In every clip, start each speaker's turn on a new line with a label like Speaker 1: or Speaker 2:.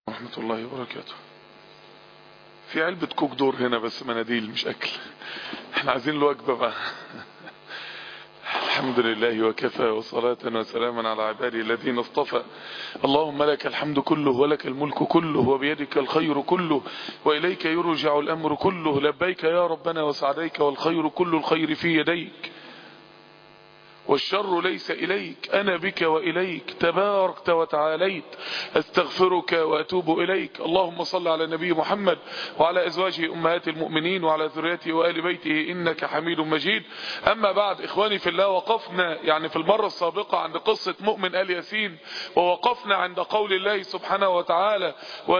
Speaker 1: ورحمة الله وبركاته في علبة كوك دور هنا بس مناديل مش أكل احنا عايزين له وجبة بقى الحمد لله وكفى وصلاة وسلاما على عبادي الذين اصطفى اللهم لك الحمد كله ولك الملك كله وبيدك الخير كله وإليك يرجع الأمر كله لبيك يا ربنا وسعديك والخير كل الخير في يديك والشر ليس إليك أنا بك وإليك تباركت وتعاليت أستغفرك وأتوب إليك اللهم صل على النبي محمد وعلى أزواجه أمهات المؤمنين وعلى ذريته وآل بيته إنك حميد مجيد أما بعد إخواني في الله وقفنا يعني في المرة السابقة عند قصة مؤمن آل ياسين ووقفنا عند قول الله سبحانه وتعالى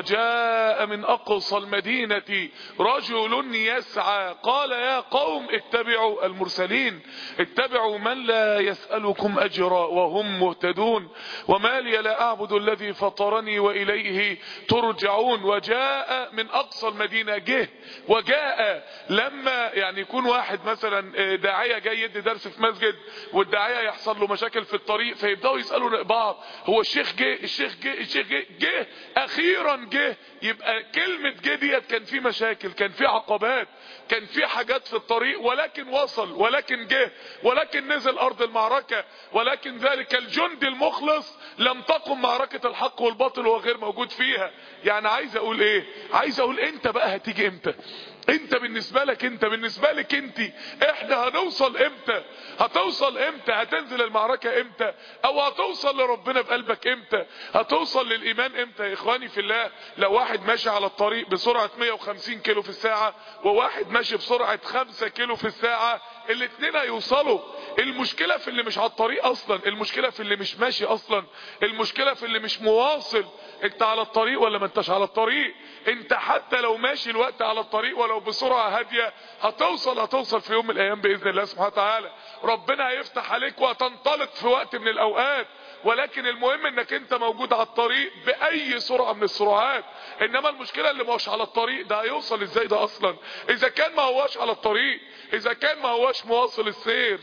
Speaker 1: وجاء من أقصى المدينة رجل يسعى قال يا قوم اتبعوا المرسلين اتبعوا من لا يسألكم أجرا وهم مهتدون وما لي لا أعبد الذي فطرني وإليه ترجعون وجاء من أقصى المدينة جه وجاء لما يعني يكون واحد مثلا داعية جاي يدي درس في مسجد والداعية يحصل له مشاكل في الطريق فيبدأوا يسألوا بعض هو الشيخ جه الشيخ جه الشيخ جه جه أخيرا جه يبقى كلمة جه ديت كان في مشاكل كان في عقبات كان في حاجات في الطريق ولكن وصل ولكن جه ولكن نزل أرض المعركة ولكن ذلك الجند المخلص لم تقم معركة الحق والباطل وهو غير موجود فيها يعني عايز اقول ايه عايز اقول انت بقى هتيجي امتى انت بالنسبة لك انت بالنسبة لك انت احنا هنوصل امتى هتوصل امتى هتنزل المعركة امتى او هتوصل لربنا بقلبك امتى هتوصل للايمان امتى يا اخواني في الله لو واحد ماشي على الطريق بسرعة 150 كيلو في الساعة وواحد ماشي بسرعة 5 كيلو في الساعة الاثنين هيوصلوا المشكلة في اللي مش على الطريق اصلا المشكلة في اللي مش ماشي اصلا المشكلة في اللي مش مواصل انت على الطريق ولا ما انتش على الطريق انت حتى لو ماشي الوقت على الطريق ولو بسرعة هادية هتوصل هتوصل في يوم من الايام باذن الله سبحانه وتعالى ربنا هيفتح عليك وهتنطلق في وقت من الاوقات ولكن المهم انك انت موجود على الطريق باي سرعة من السرعات انما المشكلة اللي ما هوش على الطريق ده هيوصل ازاي ده اصلا اذا كان ما هوش على الطريق اذا كان ما هوش مواصل السير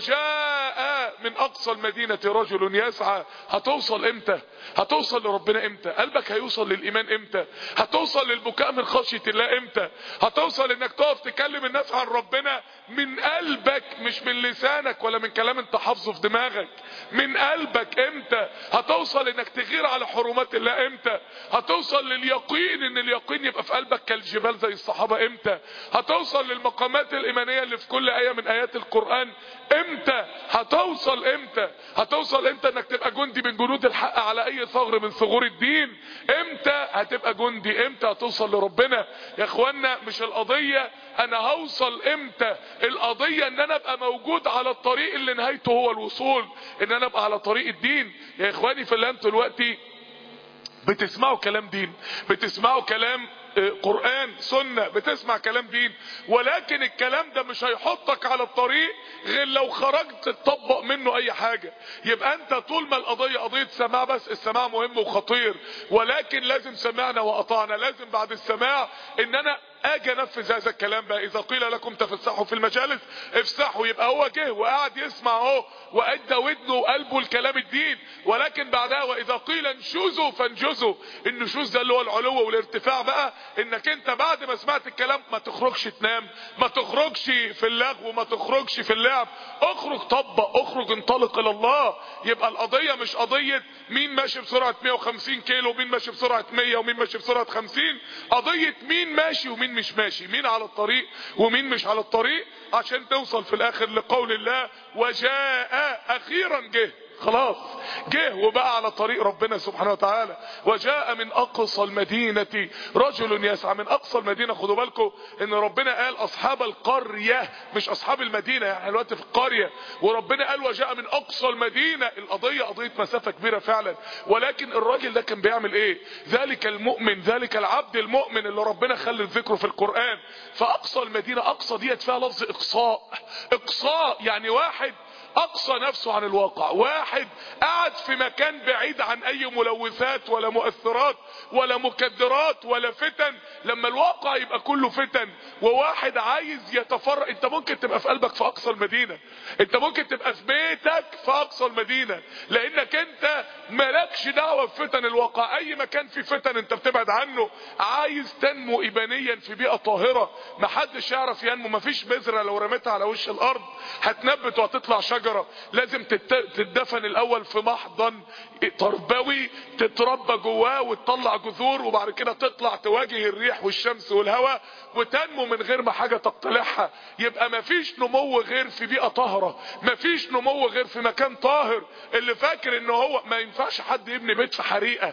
Speaker 1: وجاء من اقصى المدينة رجل يسعى هتوصل امتى هتوصل لربنا امتى قلبك هيوصل للايمان امتى هتوصل للبكاء من خشية الله امتى هتوصل انك تقف تكلم الناس عن ربنا من قلبك مش من لسانك ولا من كلام انت حافظه في دماغك من قلبك امتى هتوصل انك تغير على حرمات الله امتى هتوصل لليقين ان اليقين يبقى في قلبك كالجبال زي الصحابة امتى هتوصل للمقامات الايمانية اللي في كل اية من ايات القرآن امتى هتوصل امتى هتوصل امتى انك تبقى جندي من جنود الحق على اي ثغر من ثغور الدين امتى هتبقى جندي امتى هتوصل لربنا يا اخوانا مش القضية انا هوصل امتى القضية ان انا ابقى موجود على الطريق اللي نهايته هو الوصول ان انا ابقى على طريق الدين يا اخواني في اللي انتوا دلوقتي بتسمعوا كلام دين بتسمعوا كلام قرآن سنة بتسمع كلام دين ولكن الكلام ده مش هيحطك على الطريق غير لو خرجت تطبق منه اي حاجة يبقى انت طول ما القضية قضية سماع بس السماع مهم وخطير ولكن لازم سمعنا وقطعنا لازم بعد السماع ان انا اجي انفذ هذا الكلام بقى اذا قيل لكم تفسحوا في المجالس افسحوا يبقى هو جه وقاعد يسمع اهو وادى ودنه وقلبه لكلام الدين ولكن بعدها واذا قيل انشزوا فانجزوا النشوز ده اللي هو العلو والارتفاع بقى انك انت بعد ما سمعت الكلام ما تخرجش تنام ما تخرجش في اللغو ما تخرجش في اللعب اخرج طبق اخرج انطلق الى الله يبقى القضية مش قضية مين ماشي بسرعة 150 كيلو ومين ماشي بسرعة 100 ومين ماشي بسرعة 50 قضية مين ماشي ومين مش ماشي مين على الطريق ومين مش على الطريق عشان توصل في الاخر لقول الله وجاء اخيرا جه خلاص جه وبقى على طريق ربنا سبحانه وتعالى وجاء من اقصى المدينة رجل يسعى من اقصى المدينة خدوا بالكم ان ربنا قال اصحاب القرية مش اصحاب المدينة يعني الوقت في القرية وربنا قال وجاء من اقصى المدينة القضية قضية مسافة كبيرة فعلا ولكن الراجل ده كان بيعمل ايه ذلك المؤمن ذلك العبد المؤمن اللي ربنا خلت ذكره في القرآن فاقصى المدينة اقصى ديت فيها لفظ اقصاء اقصاء يعني واحد اقصى نفسه عن الواقع واحد قاعد في مكان بعيد عن اي ملوثات ولا مؤثرات ولا مكدرات ولا فتن لما الواقع يبقى كله فتن وواحد عايز يتفرق انت ممكن تبقى في قلبك في اقصى المدينة انت ممكن تبقى في بيتك في اقصى المدينة لانك انت مالكش دعوة بفتن الواقع اي مكان فيه فتن انت بتبعد عنه عايز تنمو ايمانيا في بيئة طاهرة محدش يعرف ينمو مفيش بذرة لو رميتها على وش الارض هتنبت وهتطلع شجرة لازم تتدفن الاول في محضن تربوي تتربى جواه وتطلع جذور وبعد كده تطلع تواجه الريح والشمس والهواء وتنمو من غير ما حاجة تقتلعها يبقى مفيش نمو غير في بيئة طاهرة مفيش نمو غير في مكان طاهر اللي فاكر ان هو ما ينفعش حد يبني بيت في حريقة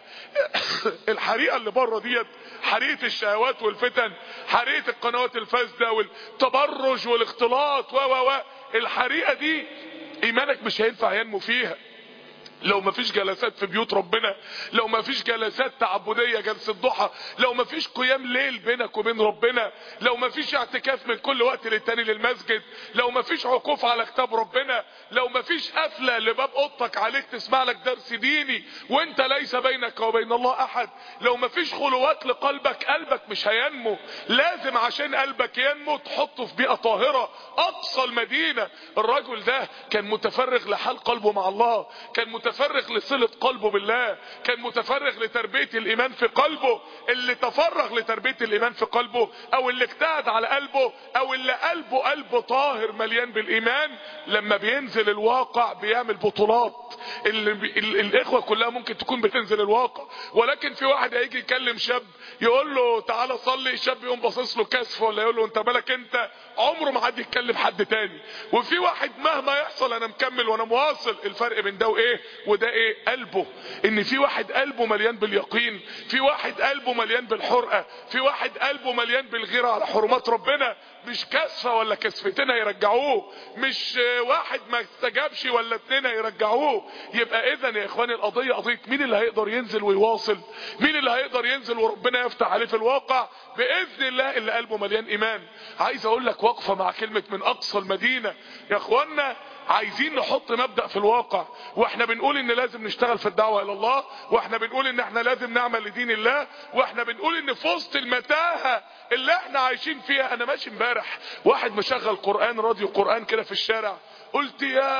Speaker 1: الحريقة اللي بره ديت حريقة الشهوات والفتن حريقة القنوات الفاسدة والتبرج والاختلاط و و و الحريقة دي ايمانك مش هينفع ينمو فيها لو ما فيش جلسات في بيوت ربنا لو ما فيش جلسات تعبدية جلسة ضحى لو ما فيش قيام ليل بينك وبين ربنا لو ما فيش اعتكاف من كل وقت للتاني للمسجد لو ما فيش عكوف على كتاب ربنا لو ما فيش قفلة لباب اوضتك عليك تسمع لك درس ديني وانت ليس بينك وبين الله احد لو ما فيش خلوات لقلبك قلبك مش هينمو لازم عشان قلبك ينمو تحطه في بيئة طاهرة اقصى المدينة الرجل ده كان متفرغ لحال قلبه مع الله كان متفرغ لصلة قلبه بالله كان متفرغ لتربية الايمان في قلبه اللي تفرغ لتربية الايمان في قلبه او اللي اجتهد على قلبه او اللي قلبه قلب طاهر مليان بالايمان لما بينزل الواقع بيعمل بطولات اللي بي... ال... الاخوة كلها ممكن تكون بتنزل الواقع ولكن في واحد هيجي يكلم شاب يقول له تعالى صلي الشاب يقوم باصص له كسف ولا يقول له انت مالك انت عمره ما حد يتكلم حد تاني وفي واحد مهما يحصل انا مكمل وانا مواصل الفرق بين ده وايه وده ايه قلبه ان في واحد قلبه مليان باليقين في واحد قلبه مليان بالحرقة في واحد قلبه مليان بالغيرة على حرمات ربنا مش كسفة ولا كسفتين هيرجعوه مش واحد ما استجابش ولا اتنين هيرجعوه يبقى اذا يا اخواني القضية قضية مين اللي هيقدر ينزل ويواصل مين اللي هيقدر ينزل وربنا يفتح عليه في الواقع باذن الله اللي قلبه مليان ايمان عايز اقول لك وقفة مع كلمة من اقصى المدينة يا اخوانا عايزين نحط مبدأ في الواقع واحنا بنقول ان لازم نشتغل في الدعوة الى الله واحنا بنقول ان احنا لازم نعمل لدين الله واحنا بنقول ان في وسط المتاهة اللي احنا عايشين فيها انا ماشي امبارح واحد مشغل قرآن راديو قرآن كده في الشارع قلت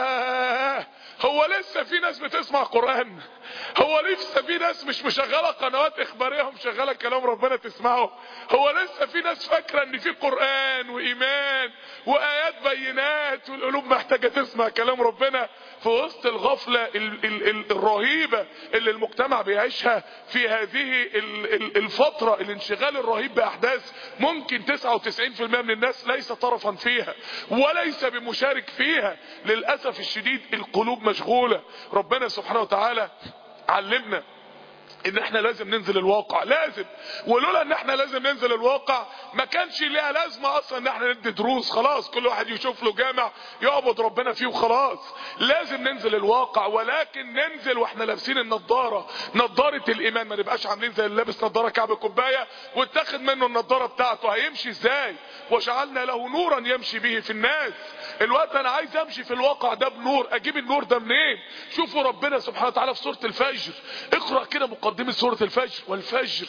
Speaker 1: ياه هو لسه في ناس بتسمع قرآن هو لسه في ناس مش مشغلة قنوات اخبارية ومشغلة كلام ربنا تسمعه هو لسه في ناس فاكرة ان في قرآن وايمان وايات بينات والقلوب محتاجة تسمع كلام ربنا في وسط الغفلة ال ال ال الرهيبة اللي المجتمع بيعيشها في هذه ال ال الفترة الانشغال الرهيب باحداث ممكن 99% من الناس ليس طرفا فيها وليس بمشارك فيها للأسف الشديد القلوب مشغولة ربنا سبحانه وتعالى علمنا ان احنا لازم ننزل الواقع لازم ولولا ان احنا لازم ننزل الواقع ما كانش ليها لازمة اصلا ان احنا ندي دروس خلاص كل واحد يشوف له جامع يعبد ربنا فيه وخلاص لازم ننزل الواقع ولكن ننزل واحنا لابسين النضارة نضارة الايمان ما نبقاش عاملين زي اللي لابس نضارة كعب كوباية واتاخد منه النضارة بتاعته هيمشي ازاي وجعلنا له نورا يمشي به في الناس الوقت انا عايز امشي في الواقع ده بنور اجيب النور ده منين شوفوا ربنا سبحانه وتعالى في سورة الفجر اقرأ كده مقدمة سورة الفجر والفجر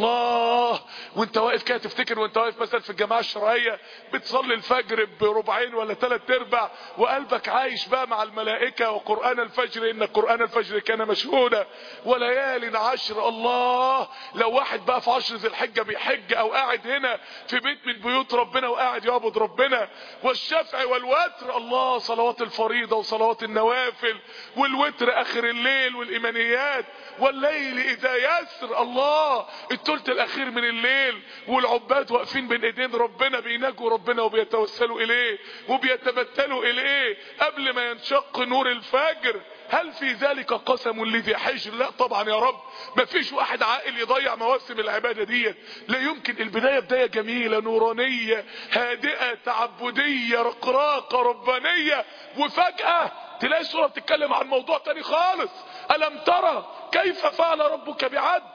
Speaker 1: الله وانت واقف كده تفتكر وانت واقف مثلا في الجماعة الشرعية بتصلي الفجر بربعين ولا ثلاث ارباع وقلبك عايش بقى مع الملائكة وقرآن الفجر ان قرآن الفجر كان مشهودا وليال عشر الله لو واحد بقى في عشر ذي الحجة بيحج او قاعد هنا في بيت من بيوت ربنا وقاعد يعبد ربنا والشفع والوتر الله صلوات الفريضة وصلوات النوافل والوتر اخر الليل والايمانيات والليل اذا يسر الله الثلث الاخير من الليل والعباد واقفين بين ايدين ربنا بيناجوا ربنا وبيتوسلوا اليه وبيتبتلوا اليه قبل ما ينشق نور الفجر هل في ذلك قسم لذي حجر لا طبعا يا رب ما فيش واحد عاقل يضيع مواسم العبادة دي لا يمكن البداية بداية جميلة نورانية هادئة تعبدية رقراقة ربانية وفجأة تلاقي سورة بتتكلم عن موضوع تاني خالص ألم ترى كيف فعل ربك بعد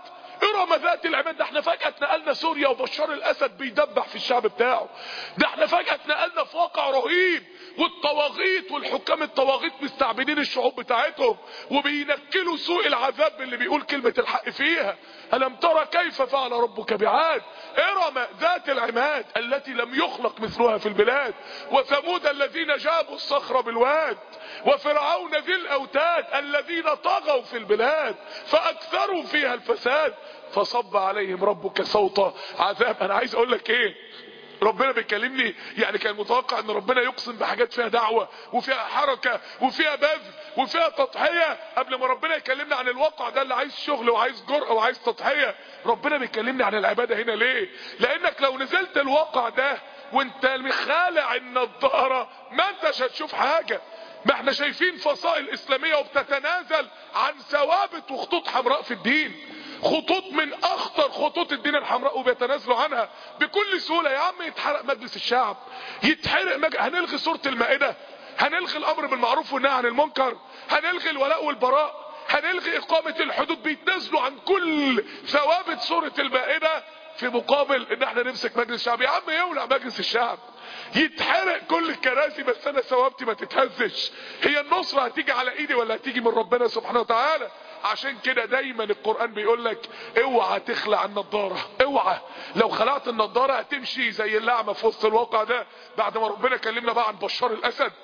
Speaker 1: ارم ذات العماد ده احنا فجأة اتنقلنا سوريا وبشار الاسد بيدبح في الشعب بتاعه ده احنا فجأة اتنقلنا في واقع رهيب والطواغيت والحكام الطواغيت مستعبدين الشعوب بتاعتهم وبينكلوا سوء العذاب اللي بيقول كلمة الحق فيها ألم ترى كيف فعل ربك بعاد ارم ذات العماد التي لم يخلق مثلها في البلاد وثمود الذين جابوا الصخر بالواد وفرعون ذي الاوتاد الذين طغوا في البلاد فاكثروا فيها الفساد فصب عليهم ربك صوت عذاب انا عايز اقول لك ايه ربنا بيكلمني يعني كان متوقع ان ربنا يقسم بحاجات فيها دعوة وفيها حركة وفيها بذل وفيها تضحية قبل ما ربنا يكلمنا عن الواقع ده اللي عايز شغل وعايز جرأة وعايز تضحية ربنا بيكلمني عن العبادة هنا ليه لانك لو نزلت الواقع ده وانت مخالع النضارة ما انتش هتشوف حاجة ما احنا شايفين فصائل اسلامية وبتتنازل عن ثوابت وخطوط حمراء في الدين خطوط من اخطر خطوط الدين الحمراء وبيتنازلوا عنها بكل سهولة يا عم يتحرق مجلس الشعب يتحرق مج... هنلغي سورة المائدة هنلغي الامر بالمعروف والنهي عن المنكر هنلغي الولاء والبراء هنلغي اقامة الحدود بيتنازلوا عن كل ثوابت سورة المائدة في مقابل ان احنا نمسك مجلس الشعب يا عم يولع مجلس الشعب يتحرق كل الكراسي بس انا ثوابتي ما تتهزش هي النصرة هتيجي على ايدي ولا هتيجي من ربنا سبحانه وتعالى عشان كده دايما القرآن بيقول لك اوعى تخلع النضارة اوعى لو خلعت النضارة هتمشي زي اللعمة في وسط الواقع ده بعد ما ربنا كلمنا بقى عن بشار الاسد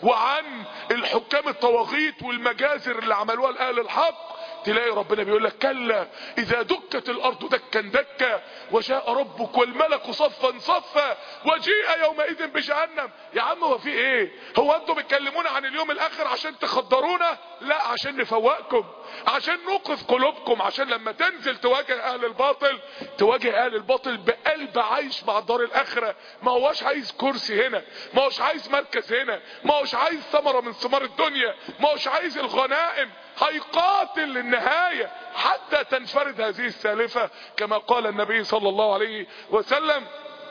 Speaker 1: وعن الحكام الطواغيت والمجازر اللي عملوها لأهل الحق تلاقي ربنا بيقول لك كلا اذا دكت الارض دكا دكا وجاء ربك والملك صفا صفا وجيء يومئذ بجهنم يا عم هو في ايه هو انتوا بتكلمونا عن اليوم الاخر عشان تخدرونا لا عشان نفوقكم عشان نوقف قلوبكم عشان لما تنزل تواجه اهل الباطل تواجه اهل الباطل بقلب عايش مع الدار الاخره ما هوش عايز كرسي هنا ما هوش عايز مركز هنا ما هوش عايز ثمره من ثمار الدنيا ما هوش عايز الغنائم هيقاتل للنهاية حتى تنفرد هذه السالفة كما قال النبي صلى الله عليه وسلم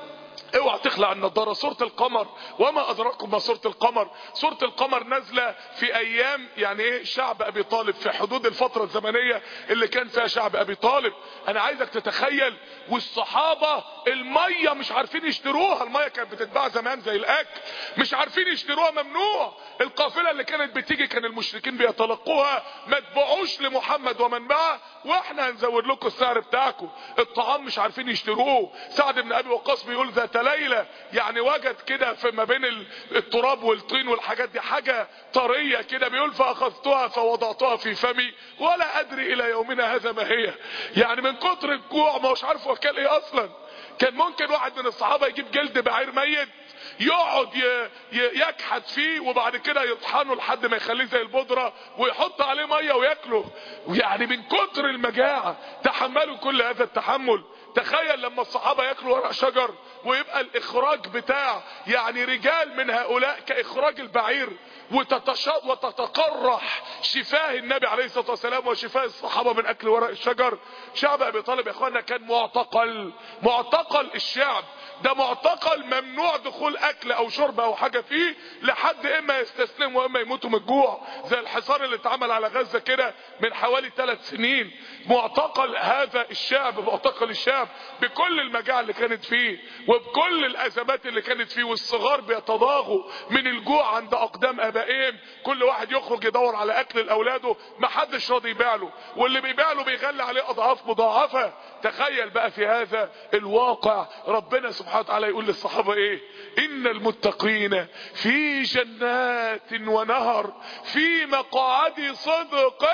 Speaker 1: اوعى تخلع النضارة سورة القمر وما ادراكم ما سورة القمر سورة القمر نازلة في ايام يعني ايه شعب ابي طالب في حدود الفترة الزمنية اللي كان فيها شعب ابي طالب انا عايزك تتخيل والصحابة المية مش عارفين يشتروها المية كانت بتتباع زمان زي الاكل مش عارفين يشتروها ممنوع القافلة اللي كانت بتيجي كان المشركين بيتلقوها ما تبيعوش لمحمد ومن معه واحنا هنزود لكم السعر بتاعكم الطعام مش عارفين يشتروه سعد بن ابي وقاص بيقول ذات ليلة يعني وجد كده في ما بين التراب والطين والحاجات دي حاجة طرية كده بيقول فاخذتها فوضعتها في فمي ولا ادري الى يومنا هذا ما هي يعني من كتر الجوع ما هوش عارف وكال ايه اصلا كان ممكن واحد من الصحابة يجيب جلد بعير ميت يقعد ي... ي... يكحت فيه وبعد كده يطحنه لحد ما يخليه زي البودرة ويحط عليه مية وياكله يعني من كتر المجاعة تحملوا كل هذا التحمل تخيل لما الصحابة ياكلوا ورق شجر ويبقى الاخراج بتاع يعني رجال من هؤلاء كاخراج البعير وتتشاط وتتقرح شفاه النبي عليه الصلاة والسلام وشفاه الصحابة من اكل ورق الشجر شعب ابي طالب يا اخوانا كان معتقل معتقل الشعب ده معتقل ممنوع دخول اكل او شرب او حاجة فيه لحد اما يستسلموا واما يموتوا من الجوع زي الحصار اللي اتعمل على غزة كده من حوالي ثلاث سنين معتقل هذا الشعب معتقل الشعب بكل المجاعة اللي كانت فيه وبكل الازمات اللي كانت فيه والصغار بيتضاغوا من الجوع عند اقدام ابائهم كل واحد يخرج يدور على اكل لاولاده ما حدش راضي يبيع له واللي بيبيع له بيغلي عليه اضعاف مضاعفة تخيل بقى في هذا الواقع ربنا سبحانه وتعالى يقول للصحابة ايه ان المتقين في جنات ونهر في مقاعد صدق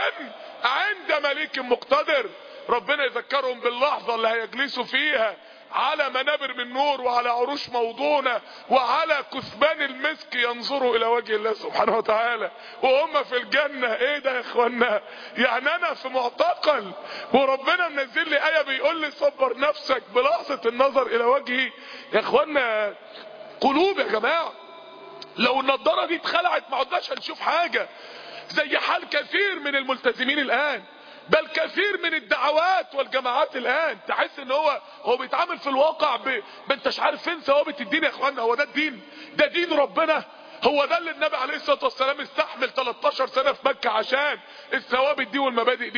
Speaker 1: عند مليك مقتدر ربنا يذكرهم باللحظة اللي هيجلسوا فيها على منابر من نور وعلى عروش موضونة وعلى كثبان المسك ينظروا الى وجه الله سبحانه وتعالى وهم في الجنة ايه ده يا اخوانا يعني انا في معتقل وربنا منزل لي ايه بيقول لي صبر نفسك بلحظة النظر الى وجهي يا اخوانا قلوب يا جماعة لو النضارة دي اتخلعت ما عدناش هنشوف حاجة زي حال كثير من الملتزمين الان بل كثير من الدعوات والجماعات الان تحس ان هو هو بيتعامل في الواقع ب... ما انتش عارف فين ثوابت الدين يا اخوانا هو ده الدين ده دين ربنا هو ده اللي النبي عليه الصلاه والسلام استحمل 13 سنه في مكه عشان الثوابت دي والمبادئ ديت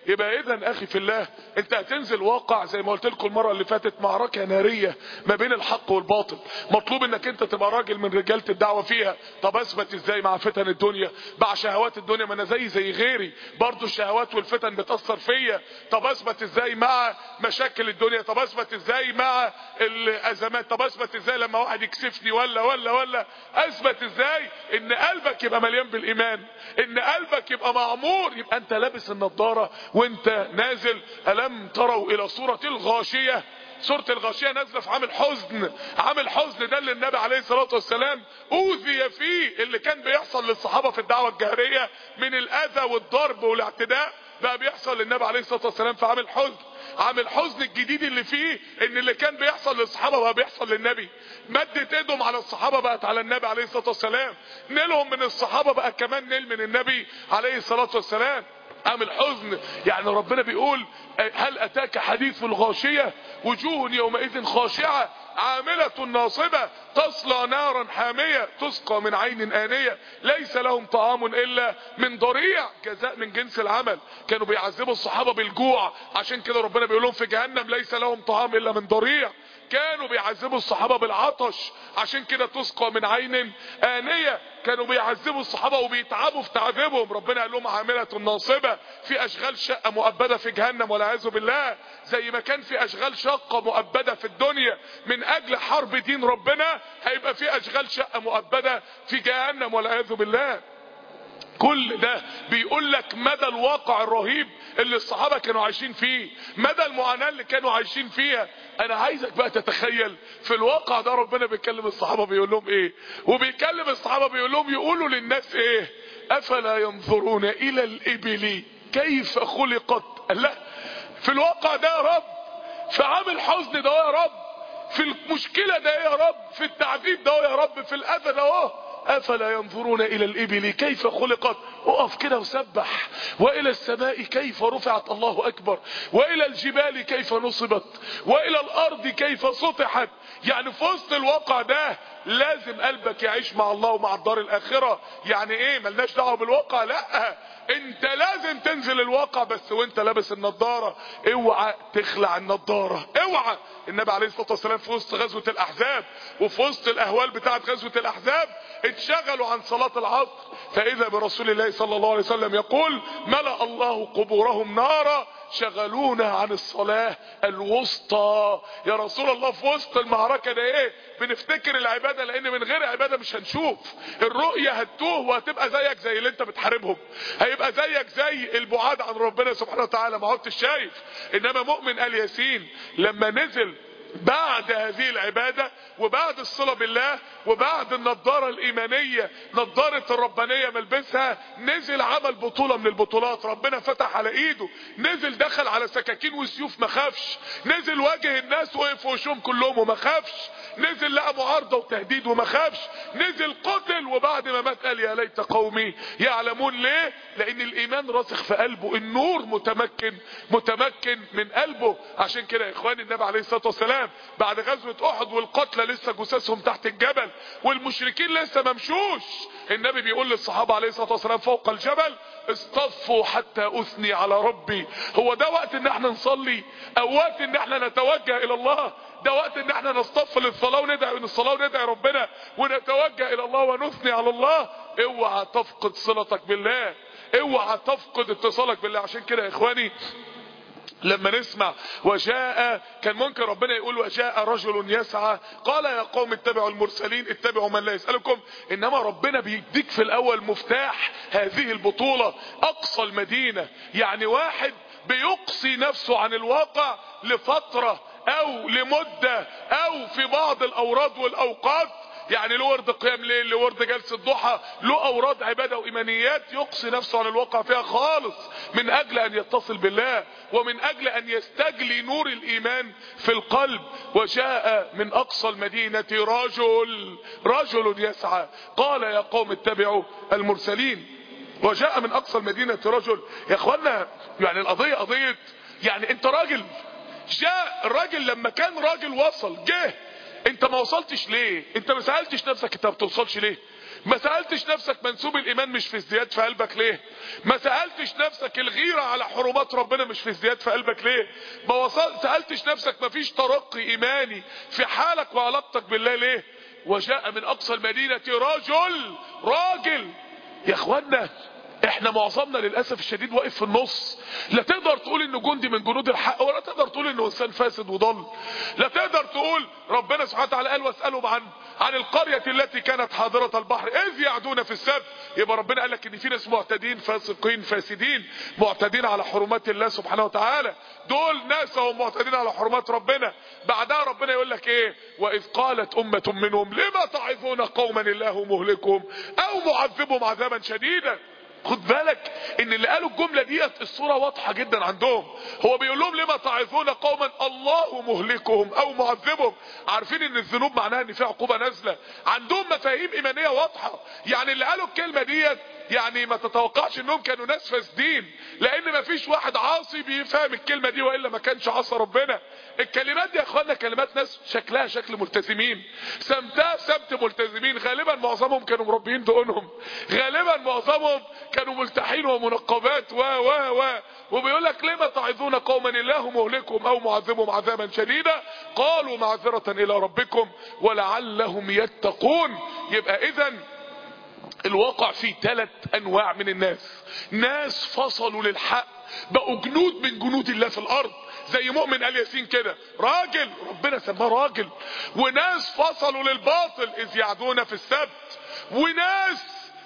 Speaker 1: يبقى اذا اخي في الله انت هتنزل واقع زي ما قلت لكم المره اللي فاتت معركه ناريه ما بين الحق والباطل مطلوب انك انت تبقى راجل من رجاله الدعوه فيها طب اثبت ازاي مع فتن الدنيا مع شهوات الدنيا ما انا زي زي غيري برضو الشهوات والفتن بتاثر فيا طب اثبت ازاي مع مشاكل الدنيا طب اثبت ازاي مع الازمات طب اثبت ازاي لما واحد يكسفني ولا ولا ولا اثبت ازاي ان قلبك يبقى مليان بالايمان ان قلبك يبقى معمور يبقى انت لابس النضاره وانت نازل الم تروا الى صوره الغاشيه سورة الغاشية نازلة في عام الحزن عام الحزن ده اللي النبي عليه الصلاة والسلام اوذي فيه اللي كان بيحصل للصحابة في الدعوة الجهرية من الاذى والضرب والاعتداء بقى بيحصل للنبي عليه الصلاة والسلام في عام الحزن عام الحزن الجديد اللي فيه ان اللي كان بيحصل للصحابة بقى بيحصل للنبي مدت ايدهم على الصحابة بقت على النبي عليه الصلاة والسلام نيلهم من الصحابة بقى كمان نيل من النبي عليه الصلاة والسلام عام الحزن يعني ربنا بيقول هل اتاك حديث الغاشية وجوه يومئذ خاشعة عاملة ناصبة تصلى نارا حامية تسقى من عين آنية ليس لهم طعام إلا من ضريع جزاء من جنس العمل كانوا بيعذبوا الصحابة بالجوع عشان كده ربنا بيقول لهم في جهنم ليس لهم طعام إلا من ضريع كانوا بيعذبوا الصحابة بالعطش عشان كده تسقى من عين آنية كانوا بيعذبوا الصحابة وبيتعبوا في تعذيبهم ربنا قال لهم عاملة ناصبة في أشغال شقة مؤبدة في جهنم والعياذ بالله زي ما كان في أشغال شقة مؤبدة في الدنيا من أجل حرب دين ربنا هيبقى في أشغال شقة مؤبدة في جهنم والعياذ بالله كل ده بيقول لك مدى الواقع الرهيب اللي الصحابة كانوا عايشين فيه مدى المعاناة اللي كانوا عايشين فيها انا عايزك بقى تتخيل في الواقع ده ربنا بيكلم الصحابة بيقول لهم ايه وبيكلم الصحابة بيقول لهم يقولوا للناس ايه افلا ينظرون الى الابل كيف خلقت لا في الواقع ده يا رب في عام الحزن ده يا رب في المشكلة ده يا رب في التعذيب ده يا رب في الاذى ده افلا ينظرون الى الابل كيف خلقت اقف كده وسبح والى السماء كيف رفعت الله اكبر والى الجبال كيف نصبت والى الارض كيف سطحت يعني في وسط الواقع ده لازم قلبك يعيش مع الله ومع الدار الاخرة يعني ايه ملناش دعوه بالواقع لا انت لازم تنزل الواقع بس وانت لابس النضارة اوعى تخلع النضارة اوعى النبي عليه الصلاة والسلام في وسط غزوة الاحزاب وفي وسط الاهوال بتاعت غزوة الاحزاب اتشغلوا عن صلاة العصر فاذا برسول الله صلى الله عليه وسلم يقول ملأ الله قبورهم نارا شغلونا عن الصلاة الوسطى يا رسول الله في وسط المعركة ده ايه بنفتكر العبادة لان من غير عبادة مش هنشوف الرؤية هتوه وهتبقى زيك زي اللي انت بتحاربهم هيبقى زيك زي البعاد عن ربنا سبحانه وتعالى ما عدتش شايف انما مؤمن قال ياسين لما نزل بعد هذه العبادة وبعد الصلة بالله وبعد النضارة الإيمانية نضارة الربانية ملبسها نزل عمل بطولة من البطولات ربنا فتح على إيده نزل دخل على سكاكين وسيوف ما خافش نزل واجه الناس وقف في وشهم كلهم وما خافش نزل لقى معارضة وتهديد وما خافش نزل قتل وبعد ما مات قال يا ليت قومي يعلمون ليه لان الايمان راسخ في قلبه النور متمكن متمكن من قلبه عشان كده يا اخواني النبي عليه الصلاة والسلام بعد غزوة احد والقتلى لسه جثثهم تحت الجبل والمشركين لسه ممشوش النبي بيقول للصحابة عليه الصلاة والسلام فوق الجبل اصطفوا حتى اثني على ربي هو ده وقت ان احنا نصلي او وقت ان احنا نتوجه الى الله ده وقت ان احنا نصطف للصلاة وندعي من الصلاة وندعي ربنا ونتوجه الى الله ونثني على الله اوعى تفقد صلتك بالله اوعى تفقد اتصالك بالله عشان كده يا اخواني لما نسمع وجاء كان ممكن ربنا يقول وجاء رجل يسعى قال يا قوم اتبعوا المرسلين اتبعوا من لا يسألكم انما ربنا بيديك في الاول مفتاح هذه البطولة اقصى المدينة يعني واحد بيقصي نفسه عن الواقع لفترة او لمدة او في بعض الاوراد والاوقات يعني له ورد قيام ليل له ورد جلسة ضحى له اوراد عبادة وايمانيات يقصي نفسه عن الواقع فيها خالص من اجل ان يتصل بالله ومن اجل ان يستجلي نور الايمان في القلب وجاء من اقصى المدينة رجل رجل يسعى قال يا قوم اتبعوا المرسلين وجاء من اقصى المدينة رجل يا اخوانا يعني القضية قضية يعني انت راجل جاء الراجل لما كان راجل وصل جه انت ما وصلتش ليه انت ما سألتش نفسك انت ما بتوصلش ليه ما سألتش نفسك منسوب الايمان مش في ازدياد في قلبك ليه ما سألتش نفسك الغيرة على حرمات ربنا مش في ازدياد في قلبك ليه ما وصل سألتش نفسك ما فيش ترقي ايماني في حالك وعلاقتك بالله ليه وجاء من اقصى المدينة رجل راجل يا اخوانا احنا معظمنا للاسف الشديد واقف في النص لا تقدر تقول انه جندي من جنود الحق ولا تقدر تقول انه انسان فاسد وضل لا تقدر تقول ربنا سبحانه وتعالى قال واسالهم عن عن القرية التي كانت حاضرة البحر اذ يعدون في السبت يبقى ربنا قال لك ان في ناس معتدين فاسقين فاسدين معتدين على حرمات الله سبحانه وتعالى دول ناس هم معتدين على حرمات ربنا بعدها ربنا يقول لك ايه واذ قالت امة منهم لما تعظون قوما الله مهلكهم او معذبهم عذابا شديدا خد بالك ان اللي قالوا الجملة ديت الصورة واضحة جدا عندهم هو بيقول لهم لما تعظون قوما الله مهلكهم او معذبهم عارفين ان الذنوب معناها ان في عقوبة نازلة عندهم مفاهيم ايمانية واضحة يعني اللي قالوا الكلمة ديت يعني ما تتوقعش انهم كانوا ناس فاسدين لان ما فيش واحد عاصي بيفهم الكلمة دي والا ما كانش عصى ربنا الكلمات دي يا اخوانا كلمات ناس شكلها شكل ملتزمين سمتها سمت ملتزمين غالبا معظمهم كانوا مربيين دقونهم غالبا معظمهم كانوا ملتحين ومنقبات و و و وبيقول لك لما تعظون قوما الله مهلكهم او معذبهم عذابا شديدا قالوا معذرة الى ربكم ولعلهم يتقون يبقى اذا الواقع فيه ثلاث انواع من الناس ناس فصلوا للحق بقوا جنود من جنود الله في الارض زي مؤمن ال ياسين كده راجل ربنا سماه راجل وناس فصلوا للباطل اذ يعدون في السبت وناس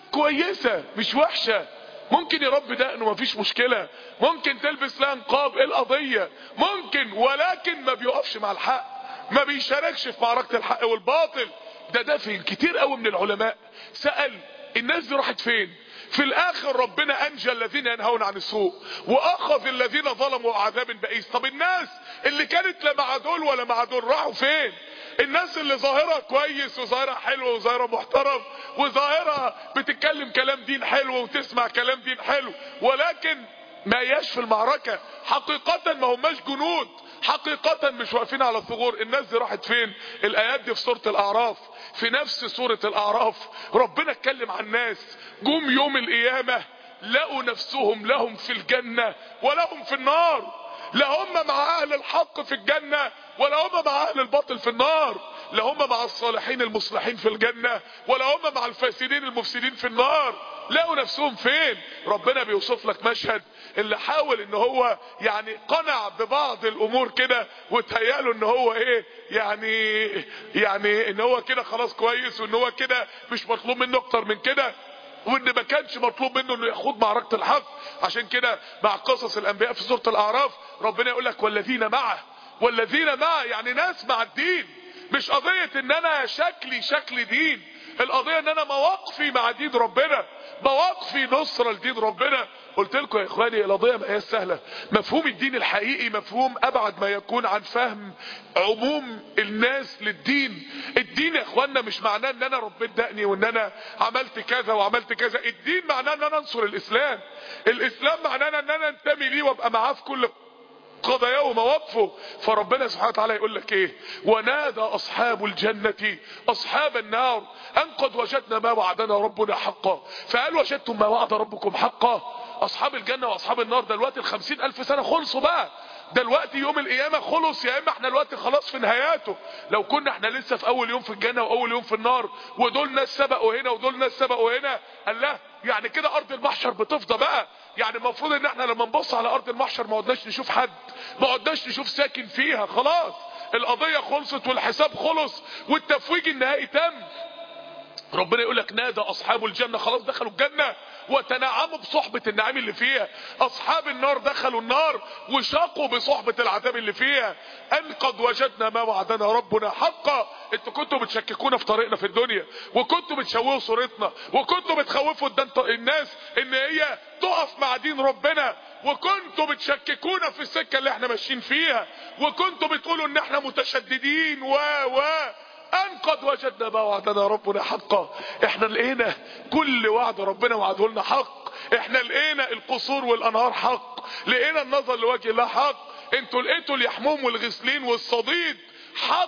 Speaker 1: كويسة مش وحشة ممكن يربي دقنه مفيش مشكلة ممكن تلبس لها نقاب ايه القضية ممكن ولكن ما بيقفش مع الحق ما بيشاركش في معركة الحق والباطل ده ده فين كتير قوي من العلماء سأل الناس دي راحت فين في الاخر ربنا انجى الذين ينهون عن السوء واخذ الذين ظلموا عذاب بئيس طب الناس اللي كانت لا مع دول ولا مع دول راحوا فين الناس اللي ظاهرها كويس وظاهرها حلو وظاهرها محترم وظاهرها بتتكلم كلام دين حلو وتسمع كلام دين حلو ولكن ما ياش في المعركة حقيقة ما هماش جنود حقيقة مش واقفين على الثغور الناس دي راحت فين الايات دي في سورة الاعراف في نفس سورة الاعراف ربنا اتكلم عن ناس جم يوم القيامة لقوا نفسهم لهم في الجنة ولهم في النار لا هم مع اهل الحق في الجنة ولا هم مع اهل الباطل في النار لا هم مع الصالحين المصلحين في الجنة ولا هم مع الفاسدين المفسدين في النار لقوا نفسهم فين ربنا بيوصف لك مشهد اللي حاول ان هو يعني قنع ببعض الامور كده وتهيأله ان هو ايه يعني يعني ان هو كده خلاص كويس وان هو كده مش مطلوب منه اكتر من كده وان ما كانش مطلوب منه انه يخوض معركة الحق عشان كده مع قصص الانبياء في سورة الاعراف ربنا يقول لك والذين معه والذين معه يعني ناس مع الدين مش قضية ان انا شكلي شكل دين القضية ان انا مواقفي مع دين ربنا مواقفي نصرة لدين ربنا قلت لكم يا اخواني القضية ما هي سهلة مفهوم الدين الحقيقي مفهوم ابعد ما يكون عن فهم عموم الناس للدين الدين يا اخوانا مش معناه ان انا ربيت دقني وان انا عملت كذا وعملت كذا الدين معناه ان انا انصر الاسلام الاسلام معناه ان انا انتمي ليه وابقى معاه في كل قضاياه ومواقفه فربنا سبحانه وتعالى يقول لك ايه ونادى اصحاب الجنة اصحاب النار ان قد وجدنا ما وعدنا ربنا حقا فهل وجدتم ما وعد ربكم حقا اصحاب الجنة واصحاب النار دلوقتي الخمسين الف سنة خلصوا بقى دلوقتي يوم القيامة خلص يا اما احنا دلوقتي خلاص في نهاياته لو كنا احنا لسه في اول يوم في الجنة واول يوم في النار ودول ناس سبقوا هنا ودول ناس سبقوا هنا قال لا يعني كده ارض المحشر بتفضى بقى يعني المفروض ان احنا لما نبص على ارض المحشر ما قعدناش نشوف حد ما قعدناش نشوف ساكن فيها خلاص القضية خلصت والحساب خلص والتفويج النهائي تم ربنا يقول لك نادى اصحاب الجنة خلاص دخلوا الجنة وتنعموا بصحبة النعيم اللي فيها اصحاب النار دخلوا النار وشاقوا بصحبة العذاب اللي فيها ان قد وجدنا ما وعدنا ربنا حقا انتوا كنتوا بتشككونا في طريقنا في الدنيا وكنتوا بتشوهوا صورتنا وكنتوا بتخوفوا الناس ان هي تقف مع دين ربنا وكنتوا بتشككونا في السكة اللي احنا ماشيين فيها وكنتوا بتقولوا ان احنا متشددين و و ان قد وجدنا ما وعدنا ربنا حقا احنا لقينا كل وعد ربنا وعده لنا حق احنا لقينا القصور والانهار حق لقينا النظر لوجه الله حق انتوا لقيتوا اليحموم والغسلين والصديد حق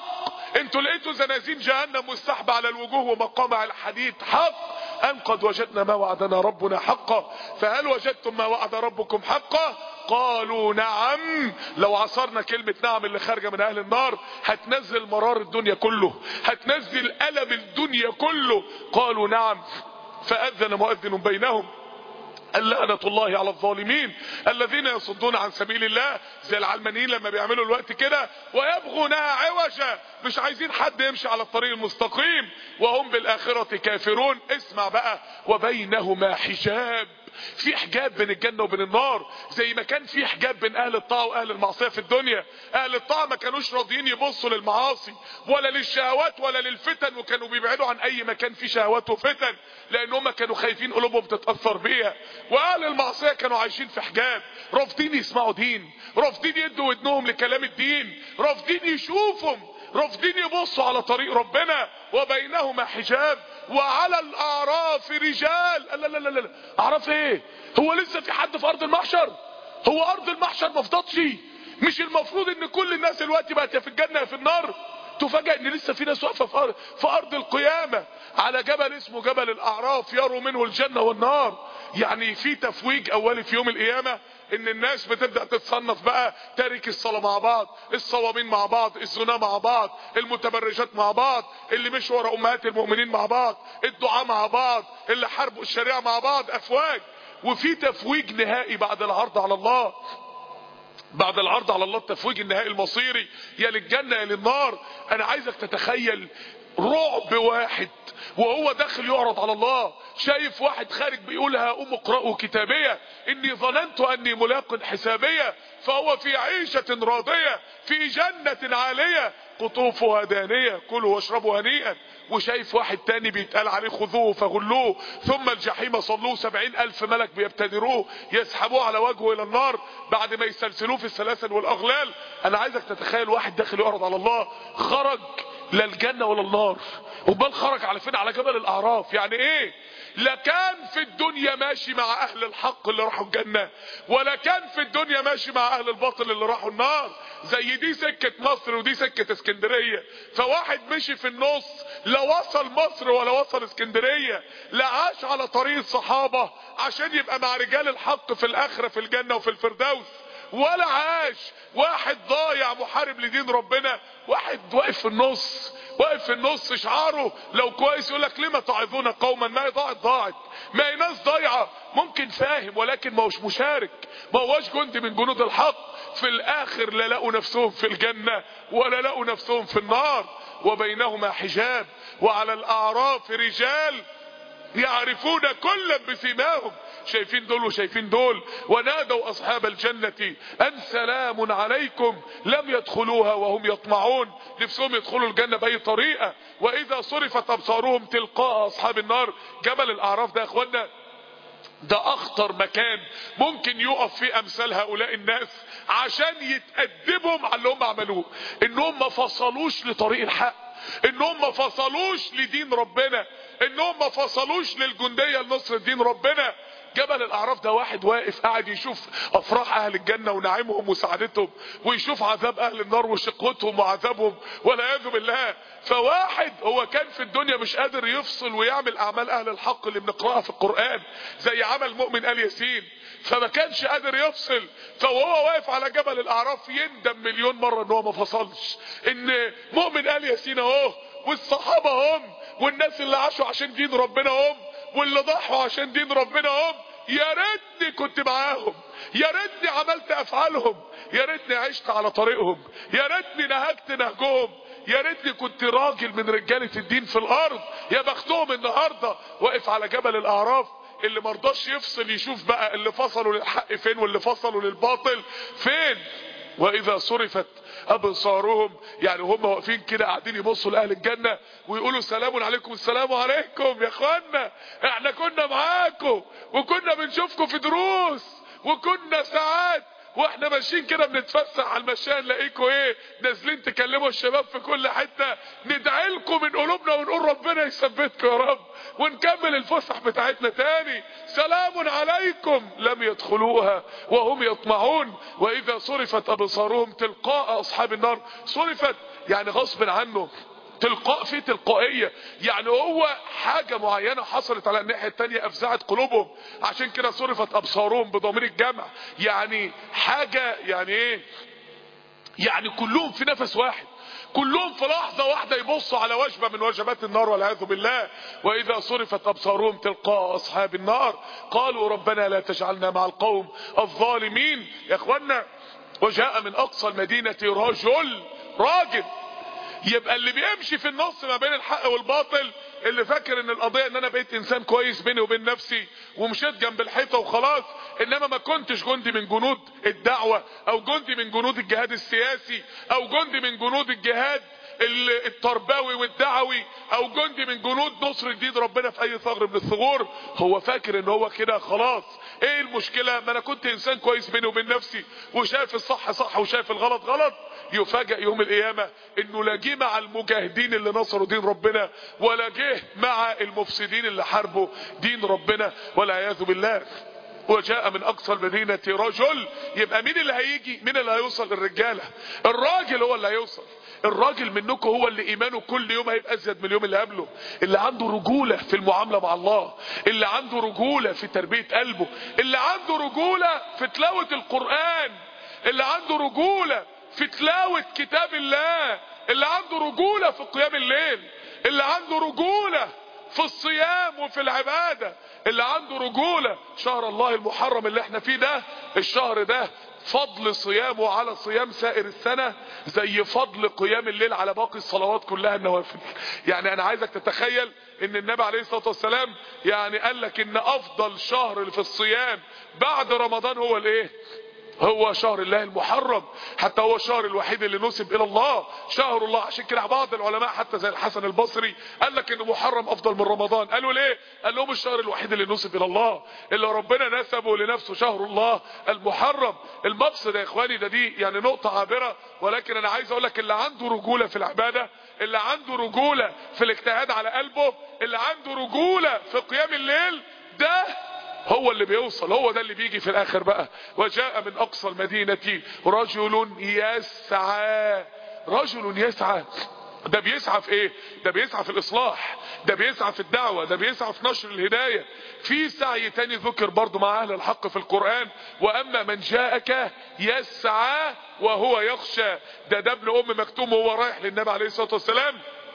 Speaker 1: انتوا لقيتوا زنازين جهنم مستحبة على الوجوه ومقامع الحديد حق أم قد وجدنا ما وعدنا ربنا حقا فهل وجدتم ما وعد ربكم حقا قالوا نعم لو عصرنا كلمة نعم اللي خارجة من أهل النار هتنزل مرار الدنيا كله هتنزل ألم الدنيا كله قالوا نعم فأذن مؤذن بينهم اللعنة الله على الظالمين الذين يصدون عن سبيل الله زي العلمانيين لما بيعملوا الوقت كده ويبغونها عوجا مش عايزين حد يمشي على الطريق المستقيم وهم بالآخرة كافرون اسمع بقى وبينهما حجاب في حجاب بين الجنة وبين النار زي ما كان في حجاب بين اهل الطاعة واهل المعصية في الدنيا اهل الطاعة ما كانوش راضيين يبصوا للمعاصي ولا للشهوات ولا للفتن وكانوا بيبعدوا عن اي مكان فيه شهوات وفتن لان هم كانوا خايفين قلوبهم تتأثر بيها واهل المعصية كانوا عايشين في حجاب رافضين يسمعوا دين رافضين يدوا ودنهم لكلام الدين رافضين يشوفهم رافضين يبصوا على طريق ربنا وبينهما حجاب وعلى الاعراف رجال لا لا لا لا اعراف ايه هو لسه في حد في ارض المحشر هو ارض المحشر ما فضتش مش المفروض ان كل الناس دلوقتي بقت يا في الجنه يا في النار تفاجئ ان لسه في ناس واقفه في أرض, في ارض القيامه على جبل اسمه جبل الاعراف يروا منه الجنه والنار يعني في تفويج اولي في يوم القيامه ان الناس بتبدأ تتصنف بقى تارك الصلاة مع بعض الصوامين مع بعض الزنا مع بعض المتبرجات مع بعض اللي مش ورا امهات المؤمنين مع بعض الدعاء مع بعض اللي حاربوا الشريعة مع بعض افواج وفي تفويج نهائي بعد العرض على الله بعد العرض على الله التفويج النهائي المصيري يا للجنة يا للنار انا عايزك تتخيل رعب واحد وهو داخل يعرض على الله شايف واحد خارج بيقول هقوم اقرأوا كتابية اني ظننت اني ملاق حسابية فهو في عيشة راضية في جنة عالية قطوفها دانية كلوا واشربوا هنيئا وشايف واحد تاني بيتقال عليه خذوه فغلوه ثم الجحيم صلوه سبعين الف ملك بيبتدروه يسحبوه على وجهه الى النار بعد ما يسلسلوه في السلاسل والاغلال انا عايزك تتخيل واحد داخل يعرض على الله خرج لا الجنة ولا النار وبال خرج على فين على جبل الاعراف يعني ايه لا كان في الدنيا ماشي مع اهل الحق اللي راحوا الجنة ولا كان في الدنيا ماشي مع اهل الباطل اللي راحوا النار زي دي سكة مصر ودي سكة اسكندرية فواحد مشي في النص لا وصل مصر ولا وصل اسكندرية لا عاش على طريق الصحابة عشان يبقى مع رجال الحق في الاخرة في الجنة وفي الفردوس ولا عاش واحد ضايع محارب لدين ربنا واحد واقف في النص واقف في النص شعاره لو كويس يقول لك لما تعظون قوما ما هي ضاعت ضاعت ما هي ناس ضايعه ممكن فاهم ولكن ما هوش مشارك ما هوش جندي من جنود الحق في الاخر لا لقوا نفسهم في الجنه ولا لقوا نفسهم في النار وبينهما حجاب وعلى الاعراف رجال يعرفون كلا بسيماهم شايفين دول وشايفين دول ونادوا اصحاب الجنة ان سلام عليكم لم يدخلوها وهم يطمعون نفسهم يدخلوا الجنة باي طريقة واذا صرفت ابصارهم تلقاء اصحاب النار جبل الاعراف ده يا اخوانا ده اخطر مكان ممكن يقف فيه امثال هؤلاء الناس عشان يتأدبهم على اللي هم عملوه انهم ما فصلوش لطريق الحق انهم ما فصلوش لدين ربنا انهم ما فصلوش للجندية لنصر دين ربنا جبل الاعراف ده واحد واقف قاعد يشوف افراح اهل الجنة ونعيمهم وسعادتهم ويشوف عذاب اهل النار وشقوتهم وعذابهم والعياذ بالله فواحد هو كان في الدنيا مش قادر يفصل ويعمل اعمال اهل الحق اللي بنقراها في القرآن زي عمل مؤمن ال ياسين فما كانش قادر يفصل فوهو واقف على جبل الاعراف يندم مليون مرة ان هو ما فصلش ان مؤمن ال ياسين اهو والصحابة هم والناس اللي عاشوا عشان دين ربنا هم واللي ضحوا عشان دين ربنا هم يا ريتني كنت معاهم يا ريتني عملت افعالهم يا ريتني عشت على طريقهم يا ريتني نهجت نهجهم يا ريتني كنت راجل من رجالة الدين في الارض يا بختهم النهاردة واقف على جبل الاعراف اللي مرضاش يفصل يشوف بقى اللي فصلوا للحق فين واللي فصلوا للباطل فين واذا صرفت ابصارهم يعني هم واقفين كده قاعدين يبصوا لاهل الجنه ويقولوا سلام عليكم السلام عليكم يا اخوانا احنا كنا معاكم وكنا بنشوفكم في دروس وكنا ساعات واحنا ماشيين كده بنتفسح على المشاية نلاقيكوا ايه نازلين تكلموا الشباب في كل حتة ندعي لكم من قلوبنا ونقول ربنا يثبتكم يا رب ونكمل الفسح بتاعتنا تاني سلام عليكم لم يدخلوها وهم يطمعون واذا صرفت ابصارهم تلقاء اصحاب النار صرفت يعني غصب عنه تلقاء في تلقائية يعني هو حاجة معينة حصلت على الناحية التانية افزعت قلوبهم عشان كده صرفت ابصارهم بضمير الجمع يعني حاجة يعني ايه يعني كلهم في نفس واحد كلهم في لحظة واحدة يبصوا على وجبة من وجبات النار والعياذ بالله وإذا صرفت أبصارهم تلقاء أصحاب النار قالوا ربنا لا تجعلنا مع القوم الظالمين يا إخوانا وجاء من أقصى المدينة رجل راجل يبقى اللي بيمشي في النص ما بين الحق والباطل اللي فاكر ان القضية ان انا بقيت انسان كويس بيني وبين نفسي ومشيت جنب الحيطة وخلاص انما ما كنتش جندي من جنود الدعوة او جندي من جنود الجهاد السياسي او جندي من جنود الجهاد التربوي والدعوي او جندي من جنود نصر جديد ربنا في اي ثغر من الثغور هو فاكر ان هو كده خلاص ايه المشكلة ما انا كنت انسان كويس بيني وبين نفسي وشايف الصح صح وشايف الغلط غلط يفاجئ يوم القيامة انه لا جه مع المجاهدين اللي نصروا دين ربنا ولا جه مع المفسدين اللي حاربوا دين ربنا والعياذ بالله وجاء من اقصى المدينة رجل يبقى مين اللي هيجي مين اللي هيوصل الرجالة الراجل هو اللي هيوصل الراجل منكم هو اللي ايمانه كل يوم هيبقى ازيد من اليوم اللي قبله اللي عنده رجولة في المعاملة مع الله اللي عنده رجولة في تربية قلبه اللي عنده رجولة في تلاوة القرآن اللي عنده رجولة في تلاوة كتاب الله اللي عنده رجولة في قيام الليل اللي عنده رجولة في الصيام وفي العبادة اللي عنده رجولة شهر الله المحرم اللي احنا فيه ده الشهر ده فضل صيامه على صيام سائر السنة زي فضل قيام الليل على باقي الصلوات كلها النوافل يعني انا عايزك تتخيل ان النبي عليه الصلاة والسلام يعني قال لك ان افضل شهر في الصيام بعد رمضان هو الايه هو شهر الله المحرم حتى هو الشهر الوحيد اللي نسب الى الله شهر الله عشان كده بعض العلماء حتى زي الحسن البصري قال لك ان محرم افضل من رمضان قالوا ليه قال لهم الشهر الوحيد اللي نسب الى الله اللي ربنا نسبه لنفسه شهر الله المحرم المقصد يا اخواني ده دي يعني نقطة عابرة ولكن انا عايز اقول لك اللي عنده رجولة في العبادة اللي عنده رجولة في الاجتهاد على قلبه اللي عنده رجولة في قيام الليل ده هو اللي بيوصل هو ده اللي بيجي في الاخر بقى وجاء من اقصى المدينة رجل يسعى رجل يسعى ده بيسعى في ايه ده بيسعى في الاصلاح ده بيسعى في الدعوة ده بيسعى في نشر الهداية في سعي تاني ذكر برضو مع اهل الحق في القرآن واما من جاءك يسعى وهو يخشى ده ده ابن ام مكتوم وهو رايح للنبي عليه الصلاة والسلام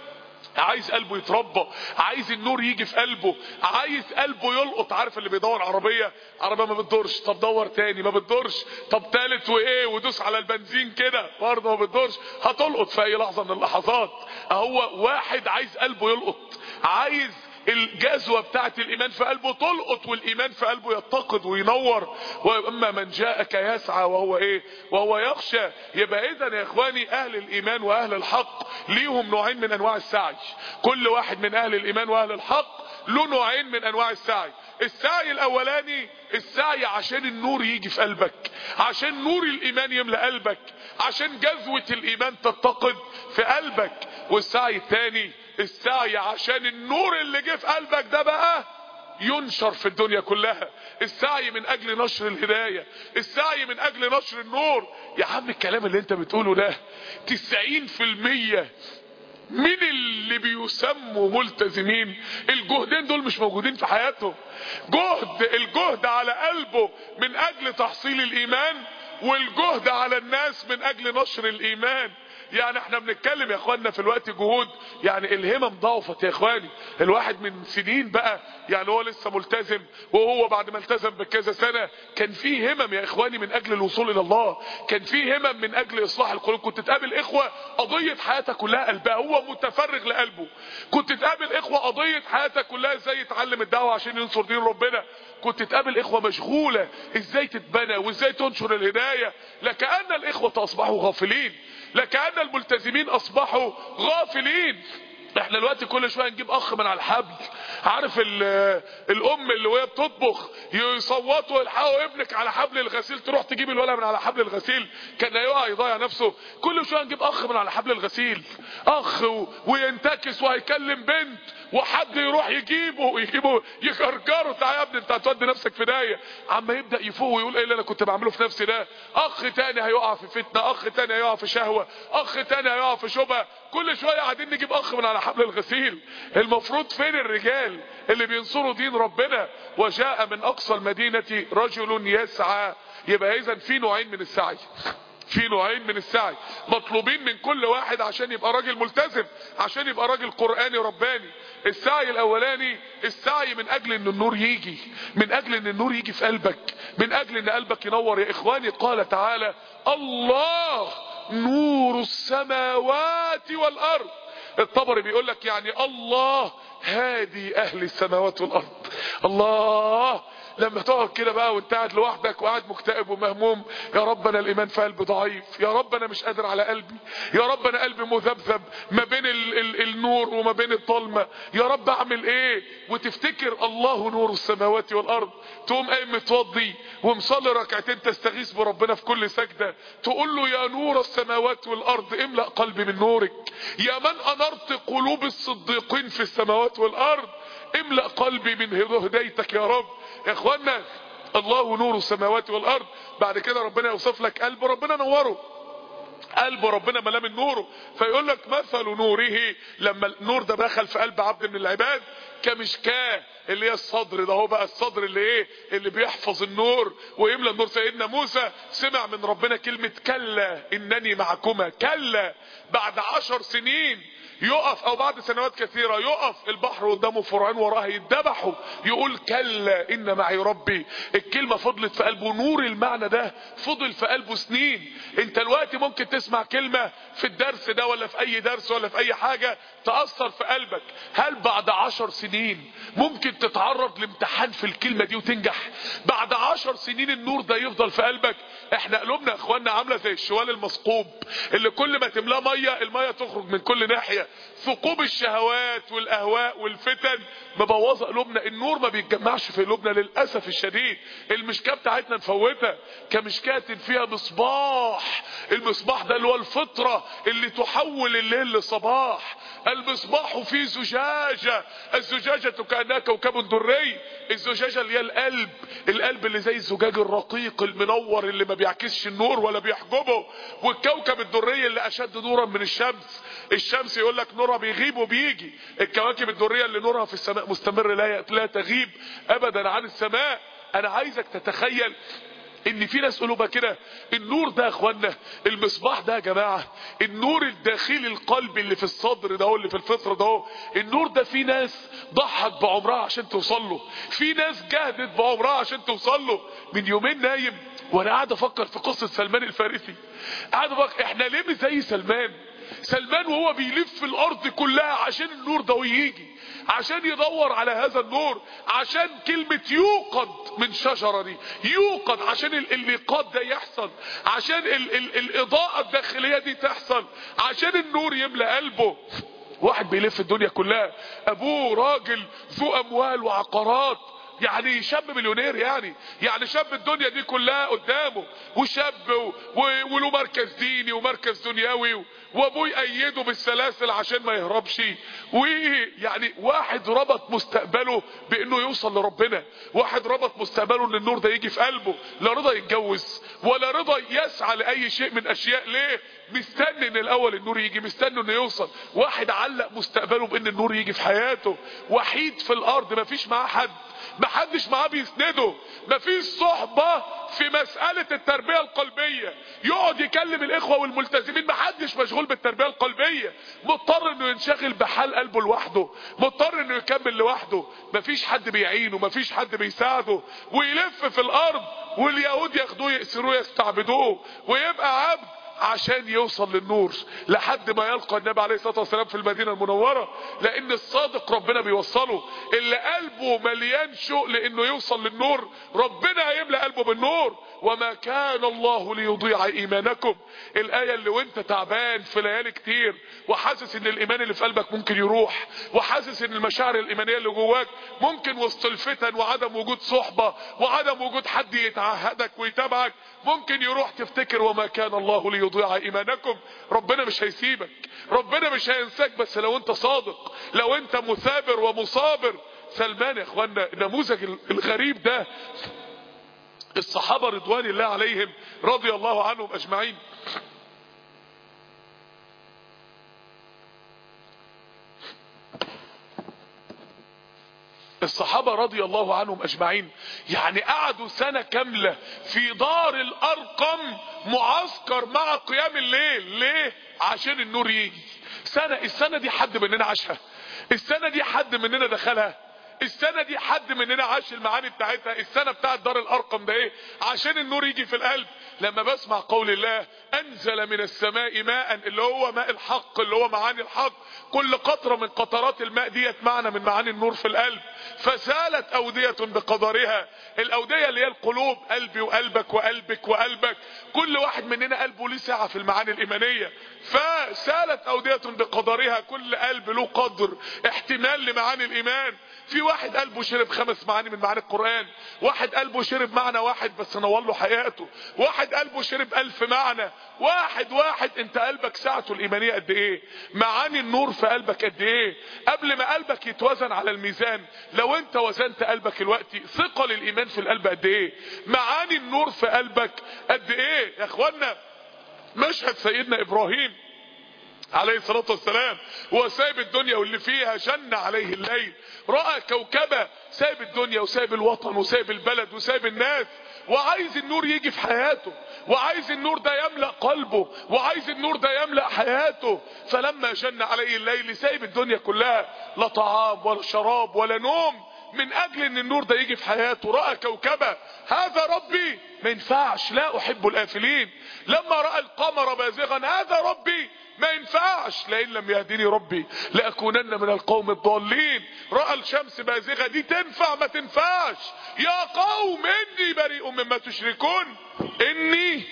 Speaker 1: عايز قلبه يتربى عايز النور يجي في قلبه عايز قلبه يلقط عارف اللي بيدور عربية عربية ما بتدورش طب دور تاني ما بتدورش طب تالت وايه ودوس على البنزين كده برضه ما بتدورش هتلقط في اي لحظة من اللحظات هو واحد عايز قلبه يلقط عايز الجزوة بتاعت الايمان في قلبه تلقط والايمان في قلبه يتقد وينور واما من جاءك يسعى وهو ايه وهو يخشى يبقى اذا يا اخواني اهل الايمان واهل الحق ليهم نوعين من انواع السعي كل واحد من اهل الايمان واهل الحق له نوعين من انواع السعي السعي الاولاني السعي عشان النور يجي في قلبك عشان نور الايمان يملأ قلبك عشان جذوة الايمان تتقد في قلبك والسعي الثاني السعي عشان النور اللي جه في قلبك ده بقى ينشر في الدنيا كلها السعي من اجل نشر الهداية السعي من اجل نشر النور يا عم الكلام اللي انت بتقوله ده تسعين في المية مين اللي بيسموا ملتزمين الجهدين دول مش موجودين في حياتهم جهد الجهد على قلبه من اجل تحصيل الايمان والجهد على الناس من اجل نشر الايمان يعني احنا بنتكلم يا اخواننا في الوقت جهود يعني الهمم ضعفت يا اخواني الواحد من سنين بقى يعني هو لسه ملتزم وهو بعد ما التزم بكذا سنة كان في همم يا اخواني من اجل الوصول الى الله كان في همم من اجل اصلاح القلوب كنت تقابل اخوة قضية حياتك كلها قلبها هو متفرغ لقلبه كنت تقابل اخوة قضية حياتك كلها ازاي يتعلم الدعوة عشان ينصر دين ربنا كنت تقابل اخوة مشغولة ازاي تتبنى وازاي تنشر الهداية لكأن الاخوة اصبحوا غافلين لكأن الملتزمين اصبحوا غافلين احنا دلوقتي كل شويه نجيب اخ من على الحبل عارف الام اللي وهي بتطبخ يصوتوا يلحقوا ابنك على حبل الغسيل تروح تجيب الولد من على حبل الغسيل كان هيقع يضيع نفسه كل شويه نجيب اخ من على حبل الغسيل اخ و... وينتكس وهيكلم بنت وحد يروح يجيبه يجيبه يجرجره تعالى يا ابني انت هتودي نفسك في داهيه عما يبدا يفوق ويقول ايه اللي انا كنت بعمله في نفسي ده اخ تاني هيقع في فتنه اخ تاني هيقع في شهوه اخ تاني هيقع في شبهه كل شويه قاعدين نجيب اخ من على حبل الغسيل المفروض فين الرجال اللي بينصروا دين ربنا وجاء من اقصى المدينه رجل يسعى يبقى اذا في نوعين من السعي في نوعين من السعي مطلوبين من كل واحد عشان يبقى راجل ملتزم عشان يبقى راجل قرآني رباني السعي الاولاني السعي من اجل ان النور يجي من اجل ان النور يجي في قلبك من اجل ان قلبك ينور يا اخواني قال تعالى الله نور السماوات والارض الطبري بيقول لك يعني الله هادي اهل السماوات والارض الله لما تقعد كده بقى وانت قاعد لوحدك وقاعد مكتئب ومهموم يا رب انا الايمان في قلبي ضعيف يا رب انا مش قادر على قلبي يا رب انا قلبي مذبذب ما بين ال ال النور وما بين الظلمه يا رب اعمل ايه وتفتكر الله نور السماوات والارض تقوم قايم متوضي ومصلي ركعتين تستغيث بربنا في كل سجده تقول له يا نور السماوات والارض املا قلبي من نورك يا من انرت قلوب الصديقين في السماوات والارض املا قلبي من هدايتك يا رب يا اخوانا الله نور السماوات والارض بعد كده ربنا يوصف لك قلب ربنا نوره قلب ربنا ملاه من نوره فيقول لك مثل نوره لما النور ده دخل في قلب عبد من العباد كمشكاه اللي هي الصدر ده هو بقى الصدر اللي ايه اللي بيحفظ النور ويملى النور سيدنا موسى سمع من ربنا كلمة كلا انني معكما كلا بعد عشر سنين يقف او بعد سنوات كثيرة يقف البحر قدامه فرعون وراه يتذبحوا يقول كلا ان معي ربي الكلمة فضلت في قلبه نور المعنى ده فضل في قلبه سنين انت الوقت ممكن تسمع كلمة في الدرس ده ولا في اي درس ولا في اي حاجة تأثر في قلبك هل بعد عشر سنين ممكن تتعرض لامتحان في الكلمة دي وتنجح بعد عشر سنين النور ده يفضل في قلبك احنا قلوبنا يا اخوانا عاملة زي الشوال المثقوب اللي كل ما تملاه مية المية تخرج من كل ناحية ثقوب الشهوات والاهواء والفتن مبوظه قلوبنا النور ما بيتجمعش في قلوبنا للاسف الشديد المشكاه بتاعتنا نفوتها كمشكاه فيها مصباح المصباح ده اللي هو الفطره اللي تحول الليل لصباح المصباح فيه زجاجه الزجاجه كانها كوكب دري الزجاجه اللي هي القلب القلب اللي زي الزجاج الرقيق المنور اللي ما بيعكسش النور ولا بيحجبه والكوكب الدري اللي اشد نورا من الشمس الشمس يقول لك نورها بيغيب وبيجي الكواكب الدريه اللي نورها في السماء مستمر لا لا تغيب ابدا عن السماء انا عايزك تتخيل ان في ناس قلوبها كده النور ده يا اخوانا المصباح ده يا جماعه النور الداخلي القلب اللي في الصدر ده هو اللي في الفطره ده هو النور ده في ناس ضحت بعمرها عشان توصل له في ناس جهدت بعمرها عشان توصل له من يومين نايم وانا قاعد افكر في قصه سلمان الفارسي قاعد افكر احنا ليه مش زي سلمان سلمان وهو بيلف الارض كلها عشان النور ده يجي عشان يدور على هذا النور عشان كلمة يوقد من شجرة دي يوقد عشان الايقاد ده يحصل عشان ال ال الاضاءة الداخلية دي تحصل عشان النور يملى قلبه واحد بيلف الدنيا كلها ابوه راجل ذو اموال وعقارات يعني شاب مليونير يعني يعني شاب الدنيا دي كلها قدامه وشاب وله مركز ديني ومركز دنيوي وابوه يأيده بالسلاسل عشان ما يهربش ويعني واحد ربط مستقبله بانه يوصل لربنا واحد ربط مستقبله ان النور ده يجي في قلبه لا رضا يتجوز ولا رضا يسعى لاي شيء من اشياء ليه مستني ان الاول النور يجي مستني انه يوصل واحد علق مستقبله بان النور يجي في حياته وحيد في الارض مفيش معاه حد محدش معاه بيسنده مفيش صحبة في مسألة التربية القلبية يقعد يكلم الاخوة والملتزمين محدش مشغول بالتربية القلبية مضطر انه ينشغل بحال قلبه لوحده مضطر انه يكمل لوحده مفيش حد بيعينه مفيش حد بيساعده ويلف في الارض واليهود ياخدوه يأسروه يستعبدوه ويبقى عبد عشان يوصل للنور لحد ما يلقى النبي عليه الصلاة والسلام في المدينة المنورة لان الصادق ربنا بيوصله اللي قلبه مليان شوق لانه يوصل للنور ربنا هيملأ قلبه بالنور وما كان الله ليضيع ايمانكم الاية اللي وانت تعبان في ليالي كتير وحاسس ان الايمان اللي في قلبك ممكن يروح وحاسس ان المشاعر الايمانية اللي جواك ممكن وسط الفتن وعدم وجود صحبة وعدم وجود حد يتعهدك ويتابعك ممكن يروح تفتكر وما كان الله ليضيع ايمانكم ربنا مش هيسيبك ربنا مش هينساك بس لو انت صادق لو انت مثابر ومصابر سلمان يا اخوانا النموذج الغريب ده الصحابة رضوان الله عليهم رضي الله عنهم اجمعين الصحابة رضي الله عنهم اجمعين يعني قعدوا سنة كاملة في دار الارقم معسكر مع قيام الليل ليه عشان النور يجي سنة السنة دي حد مننا عاشها السنة دي حد مننا دخلها السنة دي حد مننا عاش المعاني بتاعتها السنة بتاعت دار الارقم ده ايه عشان النور يجي في القلب لما بسمع قول الله انزل من السماء ماء اللي هو ماء الحق اللي هو معاني الحق كل قطرة من قطرات الماء ديت معنى من معاني النور في القلب فسالت اودية بقدرها الاودية اللي هي القلوب قلبي وقلبك وقلبك وقلبك كل واحد مننا قلبه ليه ساعة في المعاني الايمانية فسالت اودية بقدرها كل قلب له قدر احتمال لمعاني الايمان في واحد قلبه شرب خمس معاني من معاني القرآن واحد قلبه شرب معنى واحد بس نور له حياته واحد قلبه شرب الف معنى واحد واحد انت قلبك ساعته الايمانية قد ايه معاني النور في قلبك قد ايه قبل ما قلبك يتوزن على الميزان لو انت وزنت قلبك الوقت ثقل الايمان في القلب قد ايه معاني النور في قلبك قد ايه يا اخوانا مشهد سيدنا ابراهيم عليه الصلاة والسلام هو سايب الدنيا واللي فيها جن عليه الليل رأى كوكبة سايب الدنيا وسايب الوطن وسايب البلد وسايب الناس وعايز النور يجي في حياته وعايز النور ده يملأ قلبه وعايز النور ده يملأ حياته فلما جن عليه الليل سايب الدنيا كلها لا طعام ولا شراب ولا نوم من اجل ان النور ده يجي في حياته رأى كوكبة هذا ربي ما ينفعش لا احب الافلين لما رأى القمر بازغا هذا ربي ما ينفعش لئن لم يهديني ربي لاكونن من القوم الضالين راى الشمس بازغه دي تنفع ما تنفعش يا قوم اني بريء مما تشركون اني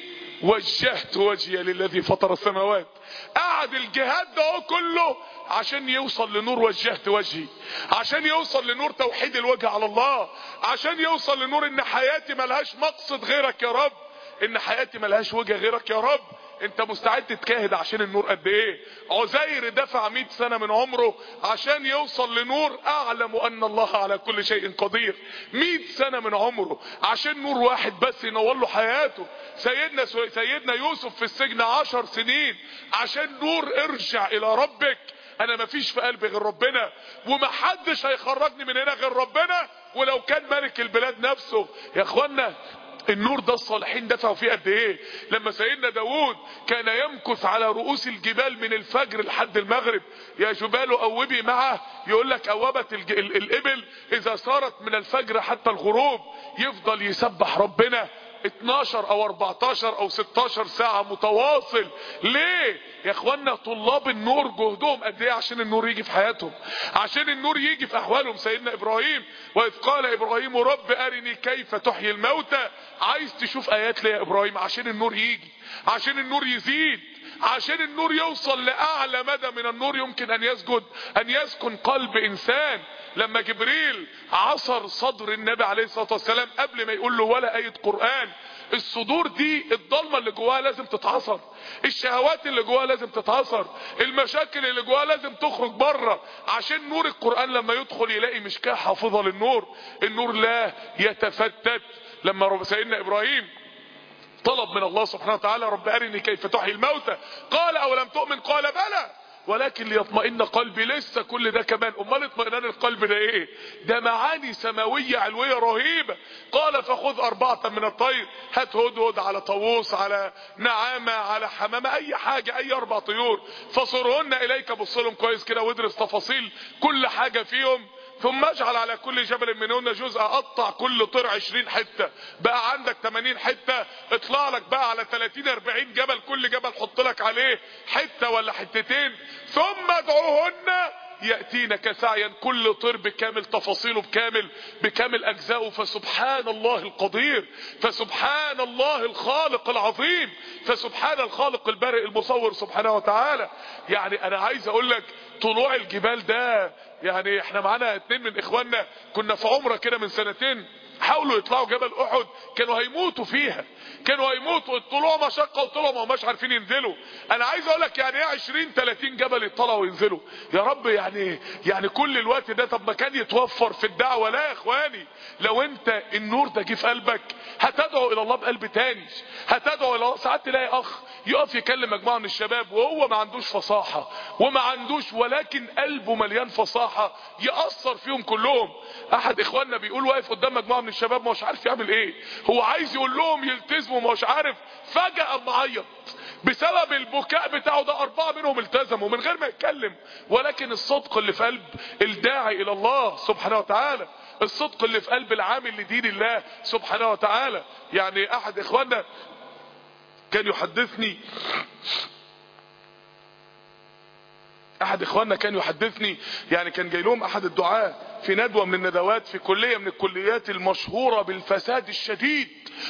Speaker 1: وجهت وجهي للذي فطر السماوات قعد الجهاد ده كله عشان يوصل لنور وجهت وجهي عشان يوصل لنور توحيد الوجه على الله عشان يوصل لنور ان حياتي ملهاش مقصد غيرك يا رب ان حياتي ملهاش وجه غيرك يا رب انت مستعد تتكاهد عشان النور قد ايه عزير دفع 100 سنة من عمره عشان يوصل لنور اعلم ان الله على كل شيء قدير 100 سنة من عمره عشان نور واحد بس ينور له حياته سيدنا سيدنا يوسف في السجن 10 سنين عشان نور ارجع الى ربك انا مفيش في قلبي غير ربنا ومحدش هيخرجني من هنا غير ربنا ولو كان ملك البلاد نفسه يا اخوانا النور ده الصالحين دفعوا فيه قد ايه لما سيدنا داود كان يمكث على رؤوس الجبال من الفجر لحد المغرب يا جبال اوبي معه يقول لك اوبت الج... ال... الابل اذا صارت من الفجر حتى الغروب يفضل يسبح ربنا 12 او 14 او 16 ساعة متواصل ليه يا اخوانا طلاب النور جهدهم قد ايه عشان النور يجي في حياتهم عشان النور يجي في احوالهم سيدنا ابراهيم واذ قال ابراهيم رب ارني كيف تحيي الموتى عايز تشوف ايات ليه يا ابراهيم عشان النور يجي عشان النور يزيد عشان النور يوصل لاعلى مدى من النور يمكن ان يسجد ان يسكن قلب انسان لما جبريل عصر صدر النبي عليه الصلاة والسلام قبل ما يقول له ولا آية قرآن الصدور دي الضلمة اللي جواها لازم تتعصر الشهوات اللي جواها لازم تتعصر المشاكل اللي جواها لازم تخرج بره عشان نور القرآن لما يدخل يلاقي مشكاة حافظة للنور النور لا يتفتت لما سيدنا ابراهيم طلب من الله سبحانه وتعالى رب ارني كيف تحيي الموتى قال اولم تؤمن قال بلى ولكن ليطمئن قلبي لسه كل ده كمان امال اطمئنان القلب ده ايه ده معاني سماوية علوية رهيبة قال فخذ اربعة من الطير هات هدهد على طاووس على نعامة على حمامة اي حاجة اي اربع طيور فصرهن اليك بص لهم كويس كده وادرس تفاصيل كل حاجة فيهم ثم اجعل على كل جبل منهن جزء قطع كل طير 20 حته بقى عندك 80 حته اطلع لك بقى على 30 40 جبل كل جبل حط لك عليه حته ولا حتتين ثم ادعوهن يأتينك سعيا كل طير بكامل تفاصيله بكامل بكامل أجزائه فسبحان الله القدير فسبحان الله الخالق العظيم فسبحان الخالق البارئ المصور سبحانه وتعالى يعني أنا عايز أقول لك طلوع الجبال ده يعني احنا معانا اتنين من اخواننا كنا في عمره كده من سنتين حاولوا يطلعوا جبل احد كانوا هيموتوا فيها كانوا هيموتوا الطلوع مشقه وطلعوا ما هماش عارفين ينزلوا انا عايز اقول لك يعني ايه 20 30 جبل يطلعوا وينزلوا يا رب يعني يعني كل الوقت ده طب ما كان يتوفر في الدعوه لا يا اخواني لو انت النور ده جه في قلبك هتدعو الى الله بقلب تاني هتدعو الى الله ساعات تلاقي اخ يقف يكلم مجموعه من الشباب وهو ما عندوش فصاحه وما عندوش ولكن قلبه مليان فصاحه ياثر فيهم كلهم احد اخواننا بيقول واقف قدام مجموعه من الشباب مش عارف يعمل ايه هو عايز يقول لهم يلتزموا مش عارف فجاه قام معيط بسبب البكاء بتاعه ده أربعة منهم التزموا من غير ما يتكلم ولكن الصدق اللي في قلب الداعي إلى الله سبحانه وتعالى الصدق اللي في قلب العامل لدين الله سبحانه وتعالى يعني أحد إخواننا كان يحدثني احد اخواننا كان يحدثني يعني كان جاي لهم احد الدعاة في ندوة من الندوات في كلية من الكليات المشهورة بالفساد الشديد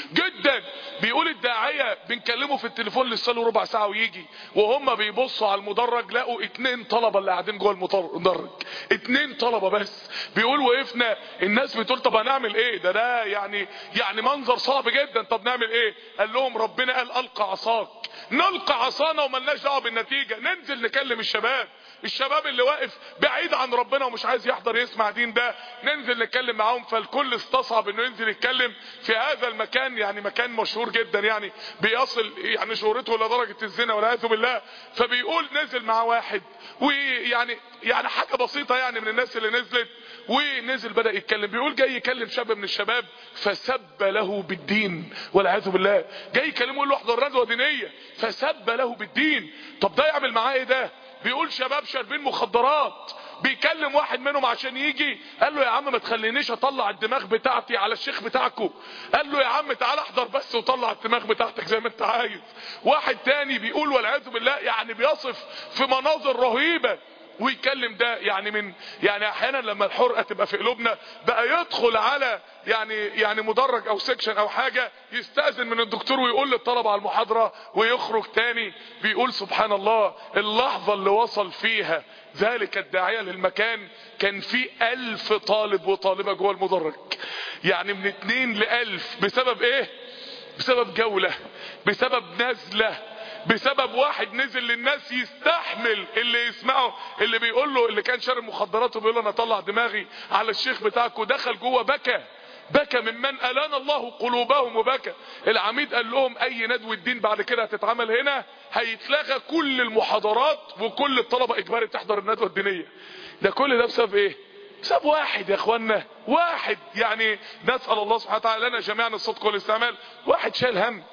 Speaker 1: جدا بيقول الداعية بنكلمه في التليفون لسه له ربع ساعة ويجي وهم بيبصوا على المدرج لقوا اتنين طلبة اللي قاعدين جوه المدرج اتنين طلبة بس بيقول وقفنا الناس بتقول طب هنعمل ايه ده ده يعني يعني منظر صعب جدا طب نعمل ايه قال لهم ربنا قال القى عصاك نلقى عصانا وملناش دعوه بالنتيجه ننزل نكلم الشباب الشباب اللي واقف بعيد عن ربنا ومش عايز يحضر يسمع دين ده ننزل نتكلم معاهم فالكل استصعب انه ينزل يتكلم في هذا المكان يعني مكان مشهور جدا يعني بيصل يعني شهرته لدرجه الزنا والعياذ بالله فبيقول نزل مع واحد ويعني يعني حاجه بسيطه يعني من الناس اللي نزلت ونزل بدا يتكلم بيقول جاي يكلم شاب من الشباب فسب له بالدين والعياذ بالله جاي يكلمه يقول له احضر ندوه دينيه فسب له بالدين طب ده يعمل معاه ايه ده بيقول شباب شاربين مخدرات بيكلم واحد منهم عشان يجي قال له يا عم ما تخلينيش اطلع الدماغ بتاعتي على الشيخ بتاعكم قال له يا عم تعال احضر بس وطلع الدماغ بتاعتك زي ما انت عايز واحد تاني بيقول والعياذ بالله يعني بيصف في مناظر رهيبه ويكلم ده يعني من يعني احيانا لما الحرقه تبقى في قلوبنا بقى يدخل على يعني يعني مدرج او سيكشن او حاجه يستاذن من الدكتور ويقول للطلبه على المحاضره ويخرج تاني بيقول سبحان الله اللحظه اللي وصل فيها ذلك الداعيه للمكان كان في ألف طالب وطالبه جوه المدرج يعني من اتنين لألف بسبب ايه بسبب جوله بسبب نزله بسبب واحد نزل للناس يستحمل اللي يسمعه اللي بيقول له اللي كان شارب مخدرات وبيقول له انا اطلع دماغي على الشيخ بتاعك ودخل جوه بكى بكى ممن الان الله قلوبهم وبكى العميد قال لهم اي ندوه دين بعد كده هتتعمل هنا هيتلغى كل المحاضرات وكل الطلبه اجباري تحضر الندوه الدينيه ده كل ده بسبب ايه بسبب واحد يا اخوانا واحد يعني نسال الله سبحانه وتعالى لنا جميعا الصدق والاستعمال واحد شايل هم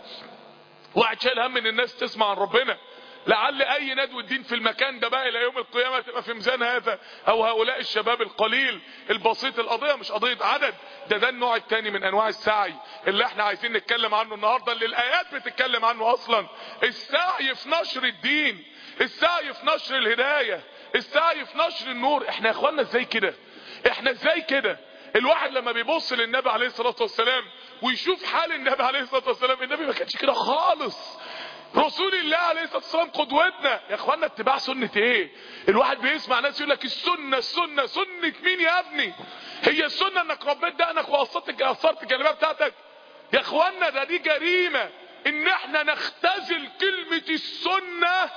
Speaker 1: واحد شايل هم ان الناس تسمع عن ربنا لعل اي ندوة دين في المكان ده بقى الى يوم القيامة تبقى في ميزان هذا او هؤلاء الشباب القليل البسيط القضية مش قضية عدد ده ده النوع التاني من انواع السعي اللي احنا عايزين نتكلم عنه النهاردة اللي الايات بتتكلم عنه اصلا السعي في نشر الدين السعي في نشر الهداية السعي في نشر النور احنا يا اخوانا ازاي كده احنا ازاي كده الواحد لما بيبص للنبي عليه الصلاة والسلام ويشوف حال النبي عليه الصلاة والسلام النبي ما كانش كده خالص رسول الله عليه الصلاة والسلام قدوتنا يا اخوانا اتباع سنة ايه الواحد بيسمع ناس يقول لك السنة السنة سنة مين يا ابني هي السنة انك ربيت دقنك وقصرت قصرت الجلابيه بتاعتك يا اخوانا ده دي جريمة ان احنا نختزل كلمة السنة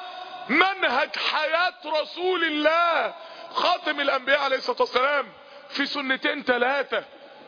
Speaker 1: منهج حياة رسول الله خاتم الانبياء عليه الصلاة والسلام في سنتين ثلاثة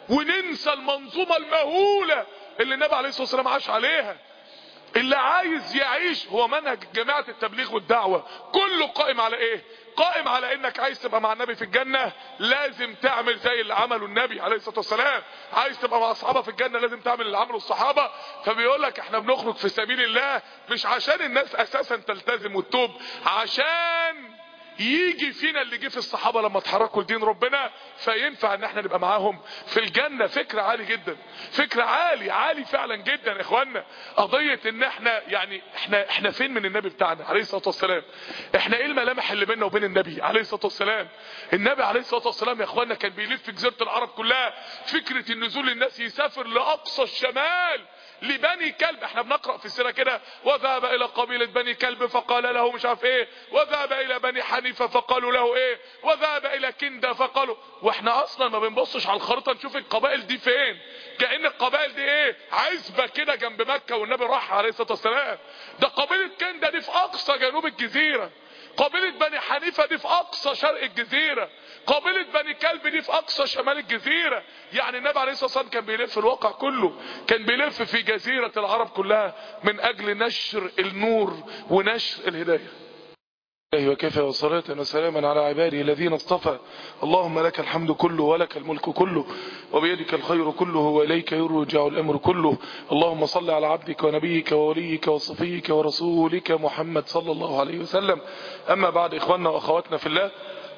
Speaker 1: وننسى المنظومة المهولة اللي النبي عليه الصلاة والسلام عاش عليها اللي عايز يعيش هو منهج جماعة التبليغ والدعوة كله قائم على ايه قائم على انك عايز تبقى مع النبي في الجنة لازم تعمل زي اللي عمله النبي عليه الصلاة والسلام عايز تبقى مع اصحابه في الجنة لازم تعمل اللي عمله الصحابة فبيقول لك احنا بنخرج في سبيل الله مش عشان الناس اساسا تلتزم وتتوب عشان يجي فينا اللي جه في الصحابة لما اتحركوا لدين ربنا فينفع ان احنا نبقى معاهم في الجنة فكرة عالي جدا فكرة عالي عالي فعلا جدا يا اخوانا قضية ان احنا يعني احنا احنا فين من النبي بتاعنا عليه الصلاة والسلام احنا ايه الملامح اللي بيننا وبين النبي عليه الصلاة والسلام النبي عليه الصلاة والسلام يا اخوانا كان بيلف جزيرة العرب كلها فكرة النزول الناس يسافر لاقصى الشمال لبني كلب احنا بنقرأ في السيرة كده وذهب الى قبيلة بني كلب فقال له مش عارف ايه وذهب الى بني حنيفة فقالوا له ايه وذهب الى كندة فقالوا واحنا اصلا ما بنبصش على الخريطة نشوف القبائل دي فين كأن القبائل دي ايه عزبة كده جنب مكة والنبي راح عليه الصلاة والسلام ده قبيلة كندة دي في اقصى جنوب الجزيرة قبيلة بني حنيفة دي في اقصى شرق الجزيرة قبيلة بني كلب دي في اقصى شمال الجزيرة يعني النبي عليه الصلاة والسلام كان بيلف الواقع كله كان بيلف في جزيرة العرب كلها من اجل نشر النور ونشر الهداية الله وكفى وصلاة وسلاما على عباده الذين اصطفى اللهم لك الحمد كله ولك الملك كله وبيدك الخير كله وإليك يرجع الأمر كله اللهم صل على عبدك ونبيك ووليك وصفيك ورسولك محمد صلى الله عليه وسلم أما بعد إخواننا وأخواتنا في الله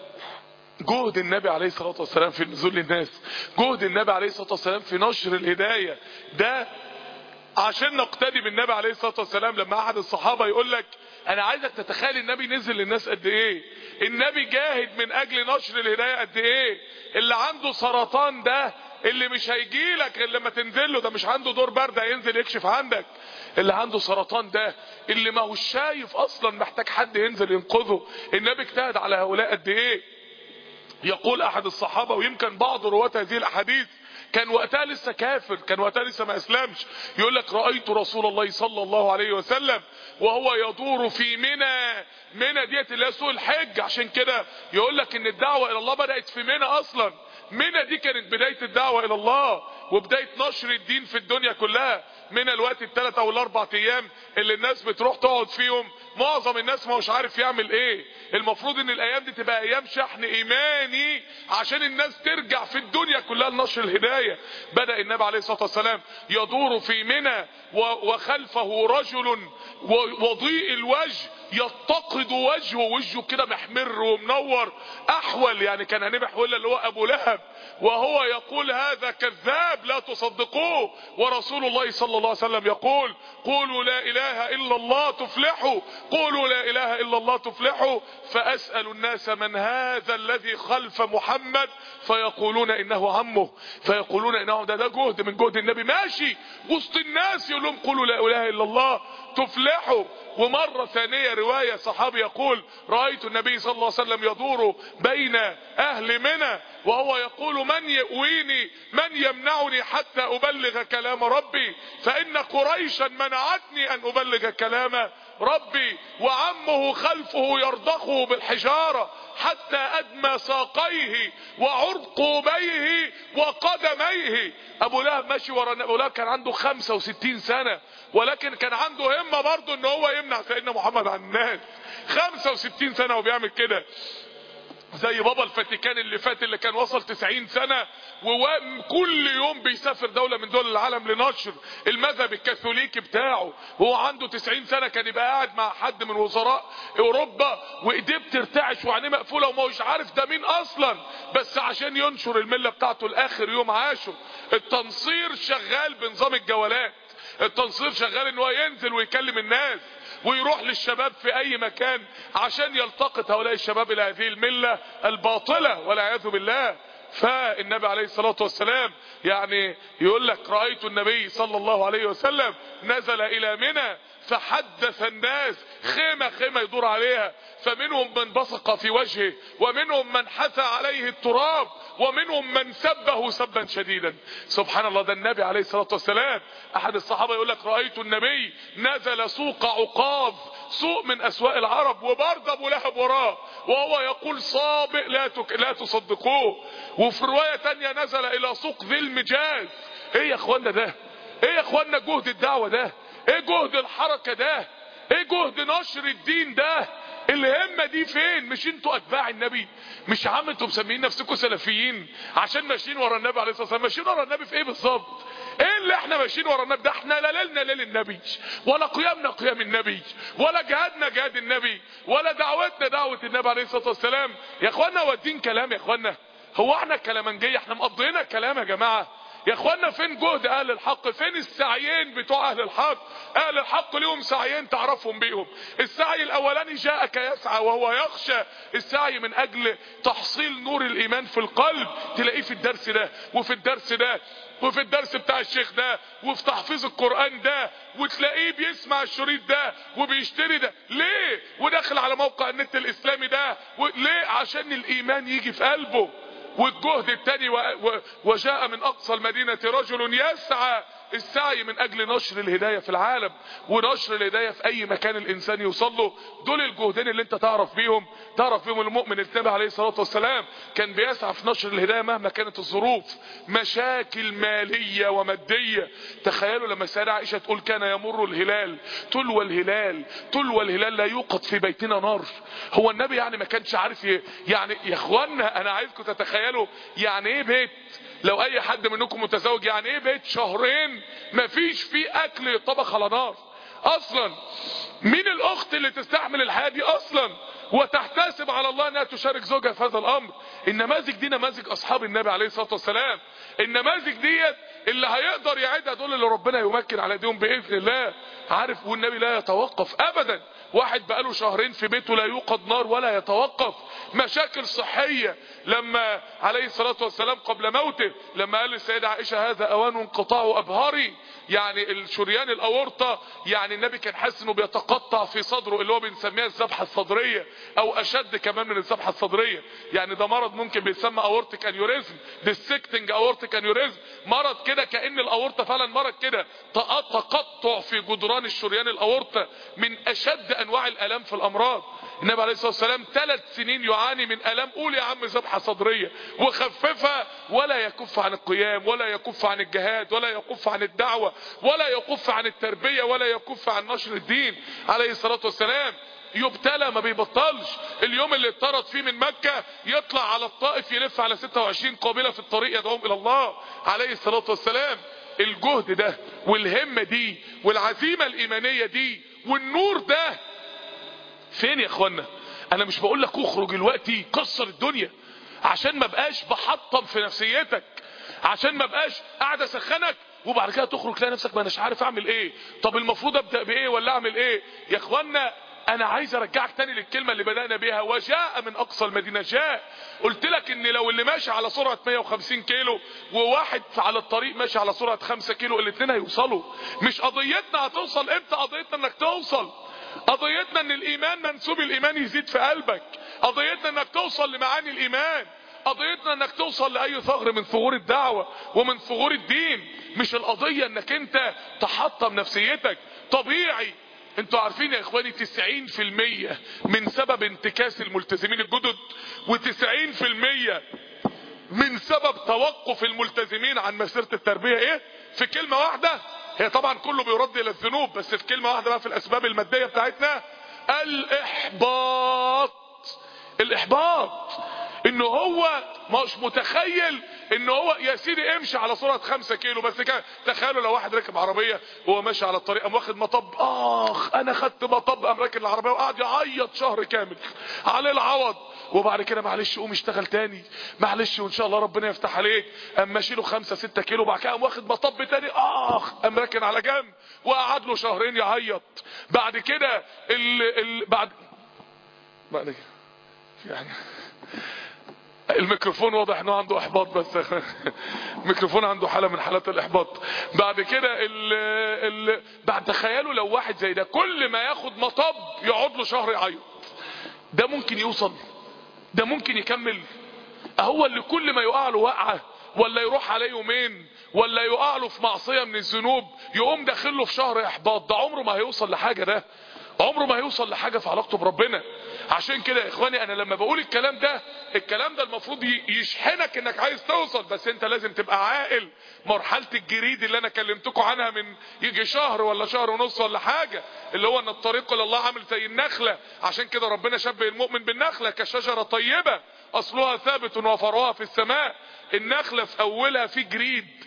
Speaker 1: جهد النبي عليه الصلاة والسلام في نزول للناس جهد النبي عليه الصلاة والسلام في نشر الهداية ده عشان نقتدي بالنبي عليه الصلاة والسلام لما أحد الصحابة يقول لك انا عايزك تتخيل النبي نزل للناس قد ايه النبي جاهد من اجل نشر الهداية قد ايه اللي عنده سرطان ده اللي مش هيجي لك غير لما تنزل له ده مش عنده دور برد هينزل يكشف عندك اللي عنده سرطان ده اللي ما هوش شايف اصلا محتاج حد ينزل ينقذه النبي اجتهد على هؤلاء قد ايه يقول احد الصحابة ويمكن بعض رواة هذه الاحاديث كان وقتها لسه كافر كان وقتها لسه ما اسلمش يقول لك رأيت رسول الله صلى الله عليه وسلم وهو يدور في منى منى ديت اللي هي سوق الحج عشان كده يقول لك ان الدعوة الى الله بدأت في منى اصلا منى دي كانت بداية الدعوة الى الله وبداية نشر الدين في الدنيا كلها من الوقت الثلاث او الاربع ايام اللي الناس بتروح تقعد فيهم معظم الناس ما مش عارف يعمل ايه المفروض ان الايام دي تبقى ايام شحن ايماني عشان الناس ترجع في الدنيا كلها لنشر الهداية بدأ النبي عليه الصلاة والسلام يدور في منى وخلفه رجل وضيء الوجه يتقد وجهه وجهه كده محمر ومنور احول يعني كان هنبح ولا اللي هو ابو لهب وهو يقول هذا كذاب لا تصدقوه ورسول الله صلى الله عليه وسلم يقول قولوا لا اله الا الله تفلحوا قولوا لا اله الا الله تفلحوا فاسأل الناس من هذا الذي خلف محمد فيقولون انه عمه فيقولون انه ده ده جهد من جهد النبي ماشي وسط الناس يقول لهم قولوا لا اله الا الله تفلحوا ومرة ثانية رواية صحابي يقول رأيت النبي صلى الله عليه وسلم يدور بين أهل منى وهو يقول من يؤويني من يمنعني حتى أبلغ كلام ربي فإن قريشا منعتني أن أبلغ كلام ربي وعمه خلفه يرضخه بالحجارة حتى أدمى ساقيه وعرقوبيه وقدميه أبو لهب ماشي ورا أبو لهب كان عنده 65 سنة ولكن كان عنده همة برضه ان هو يمنع سيدنا محمد عن الناس 65 سنة وبيعمل كده زي بابا الفاتيكان اللي فات اللي كان وصل 90 سنة وكل يوم بيسافر دولة من دول العالم لنشر المذهب الكاثوليكي بتاعه وهو عنده 90 سنة كان يبقى قاعد مع حد من وزراء اوروبا وايديه بترتعش وعينيه مقفولة وما هوش عارف ده مين اصلا بس عشان ينشر الملة بتاعته لاخر يوم عاشه التنصير شغال بنظام الجولات التنصير شغال ان هو ينزل ويكلم الناس ويروح للشباب في اي مكان عشان يلتقط هؤلاء الشباب الى هذه الملة الباطلة والعياذ بالله فالنبي عليه الصلاة والسلام يعني يقول لك رأيت النبي صلى الله عليه وسلم نزل الى منى فحدث الناس خيمة خيمة يدور عليها فمنهم من بصق في وجهه ومنهم من حثى عليه التراب ومنهم من سبه سبا شديدا سبحان الله ده النبي عليه الصلاة والسلام احد الصحابة يقول لك رأيت النبي نزل سوق عقاب سوق من اسواق العرب وبرضه ابو لهب وراه وهو يقول صابئ لا, تك... لا تصدقوه وفي رواية تانية نزل الى سوق ذي المجاز ايه يا اخوانا ده ايه يا اخوانا جهد الدعوة ده ايه جهد الحركة ده ايه جهد نشر الدين ده الهمة دي فين مش انتوا اتباع النبي مش عم انتوا مسميين نفسكم سلفيين عشان ماشيين ورا النبي عليه الصلاة والسلام ماشيين ورا النبي في ايه بالظبط ايه اللي احنا ماشيين ورا النبي ده احنا لا ليلنا ليل النبي ولا قيامنا قيام النبي ولا جهادنا جهاد النبي ولا دعوتنا دعوة النبي عليه الصلاة والسلام يا اخوانا هو الدين كلام يا اخوانا هو احنا كلامنجية احنا مقضينا كلام يا جماعة يا اخوانا فين جهد اهل الحق فين السعيين بتوع اهل الحق اهل الحق ليهم سعيين تعرفهم بيهم السعي الاولاني جاءك يسعى وهو يخشى السعي من اجل تحصيل نور الايمان في القلب تلاقيه في الدرس ده وفي الدرس ده وفي الدرس بتاع الشيخ ده وفي تحفيظ القرآن ده وتلاقيه بيسمع الشريط ده وبيشتري ده ليه وداخل على موقع النت الاسلامي ده ليه عشان الايمان يجي في قلبه والجهد التاني و... و... وجاء من اقصى المدينة رجل يسعى السعي من اجل نشر الهداية في العالم ونشر الهداية في اي مكان الانسان يوصل له دول الجهدين اللي انت تعرف بيهم تعرف بيهم المؤمن النبي عليه الصلاة والسلام كان بيسعى في نشر الهداية مهما كانت الظروف مشاكل مالية ومادية تخيلوا لما سيدة عائشة تقول كان يمر الهلال تلو الهلال تلو الهلال لا يوقد في بيتنا نار هو النبي يعني ما كانش عارف ي... يعني يا اخوانا انا عايزكم تتخيلوا يعني ايه بيت لو اي حد منكم متزوج يعني ايه بيت شهرين مفيش فيه اكل يطبخ على نار اصلا مين الاخت اللي تستحمل الحياة دي اصلا وتحتسب على الله انها تشارك زوجها في هذا الامر النماذج دي نماذج اصحاب النبي عليه الصلاة والسلام النماذج ديت اللي هيقدر يعيدها دول اللي ربنا يمكن على ايديهم باذن الله عارف والنبي لا يتوقف ابدا واحد بقاله شهرين في بيته لا يوقد نار ولا يتوقف مشاكل صحية لما عليه الصلاة والسلام قبل موته لما قال للسيدة عائشة هذا اوان انقطاع ابهاري يعني الشريان الاورطة يعني النبي كان حاسس انه بيتقطع في صدره اللي هو بنسميها الذبحة الصدرية او اشد كمان من الذبحة الصدرية يعني ده مرض ممكن بيسمى اورتيك انيوريزم ديسكتنج اورتيك انيوريزم مرض كده كأن الاورطة فعلا مرض كده تقطع في جدران الشريان الاورطة من اشد انواع الالام في الامراض النبي عليه الصلاة والسلام ثلاث سنين يعاني من الام قول يا عم ذبحة صدرية وخففها ولا يكف عن القيام ولا يكف عن الجهاد ولا يكف عن الدعوة ولا يكف عن التربية ولا يكف عن نشر الدين عليه الصلاة والسلام يبتلى ما بيبطلش اليوم اللي اتطرد فيه من مكة يطلع على الطائف يلف على 26 قابلة في الطريق يدعوهم الى الله عليه الصلاة والسلام الجهد ده والهمة دي والعزيمة الايمانية دي والنور ده فين يا اخوانا انا مش بقول لك اخرج دلوقتي كسر الدنيا عشان ما بقاش بحطم في نفسيتك عشان ما بقاش قاعد اسخنك وبعد كده تخرج تلاقي نفسك ما اناش عارف اعمل ايه طب المفروض ابدا بايه ولا اعمل ايه يا اخوانا انا عايز ارجعك تاني للكلمة اللي بدأنا بيها وجاء من اقصى المدينة جاء قلت لك ان لو اللي ماشي على سرعة 150 كيلو وواحد على الطريق ماشي على سرعة 5 كيلو الاتنين هيوصلوا مش قضيتنا هتوصل امتى قضيتنا انك توصل قضيتنا ان الايمان منسوب الايمان يزيد في قلبك قضيتنا انك توصل لمعاني الايمان قضيتنا انك توصل لاي ثغر من ثغور الدعوة ومن ثغور الدين مش القضية انك انت تحطم نفسيتك طبيعي انتوا عارفين يا اخواني 90% من سبب انتكاس الملتزمين الجدد و90% من سبب توقف الملتزمين عن مسيرة التربية ايه في كلمة واحدة هي طبعا كله بيرد الى الذنوب بس في كلمة واحدة بقى في الاسباب المادية بتاعتنا الاحباط الاحباط ان هو مش متخيل ان هو يا سيدي امشي على سرعه 5 كيلو بس كده تخيلوا لو واحد راكب عربيه وهو ماشي على الطريق قام واخد مطب اخ انا خدت مطب قام راكب العربيه وقعد يعيط شهر كامل عليه العوض وبعد كده معلش قوم اشتغل تاني معلش وان شاء الله ربنا يفتح عليك قام ماشي له 5 6 كيلو وبعد كده قام واخد مطب تاني اخ قام راكن على جنب وقعد له شهرين يعيط بعد كده ال... ال... بعد بعد كده يعني الميكروفون واضح انه عنده احباط بس الميكروفون عنده حالة من حالات الاحباط بعد كده ال ال بعد تخيلوا لو واحد زي ده كل ما ياخد مطب يقعد له شهر يعيط ده ممكن يوصل ده ممكن يكمل هو اللي كل ما يقع له وقعه ولا يروح عليه يومين ولا يقع له في معصية من الذنوب يقوم داخل له في شهر احباط ده عمره ما هيوصل لحاجة ده عمره ما هيوصل لحاجة في علاقته بربنا عشان كده يا اخواني انا لما بقول الكلام ده الكلام ده المفروض يشحنك انك عايز توصل بس انت لازم تبقى عاقل مرحلة الجريد اللي انا كلمتكم عنها من يجي شهر ولا شهر ونص ولا حاجة اللي هو ان الطريق الى الله عامل زي النخلة عشان كده ربنا شبه المؤمن بالنخلة كشجرة طيبة اصلها ثابت وفرعها في السماء النخلة في اولها في جريد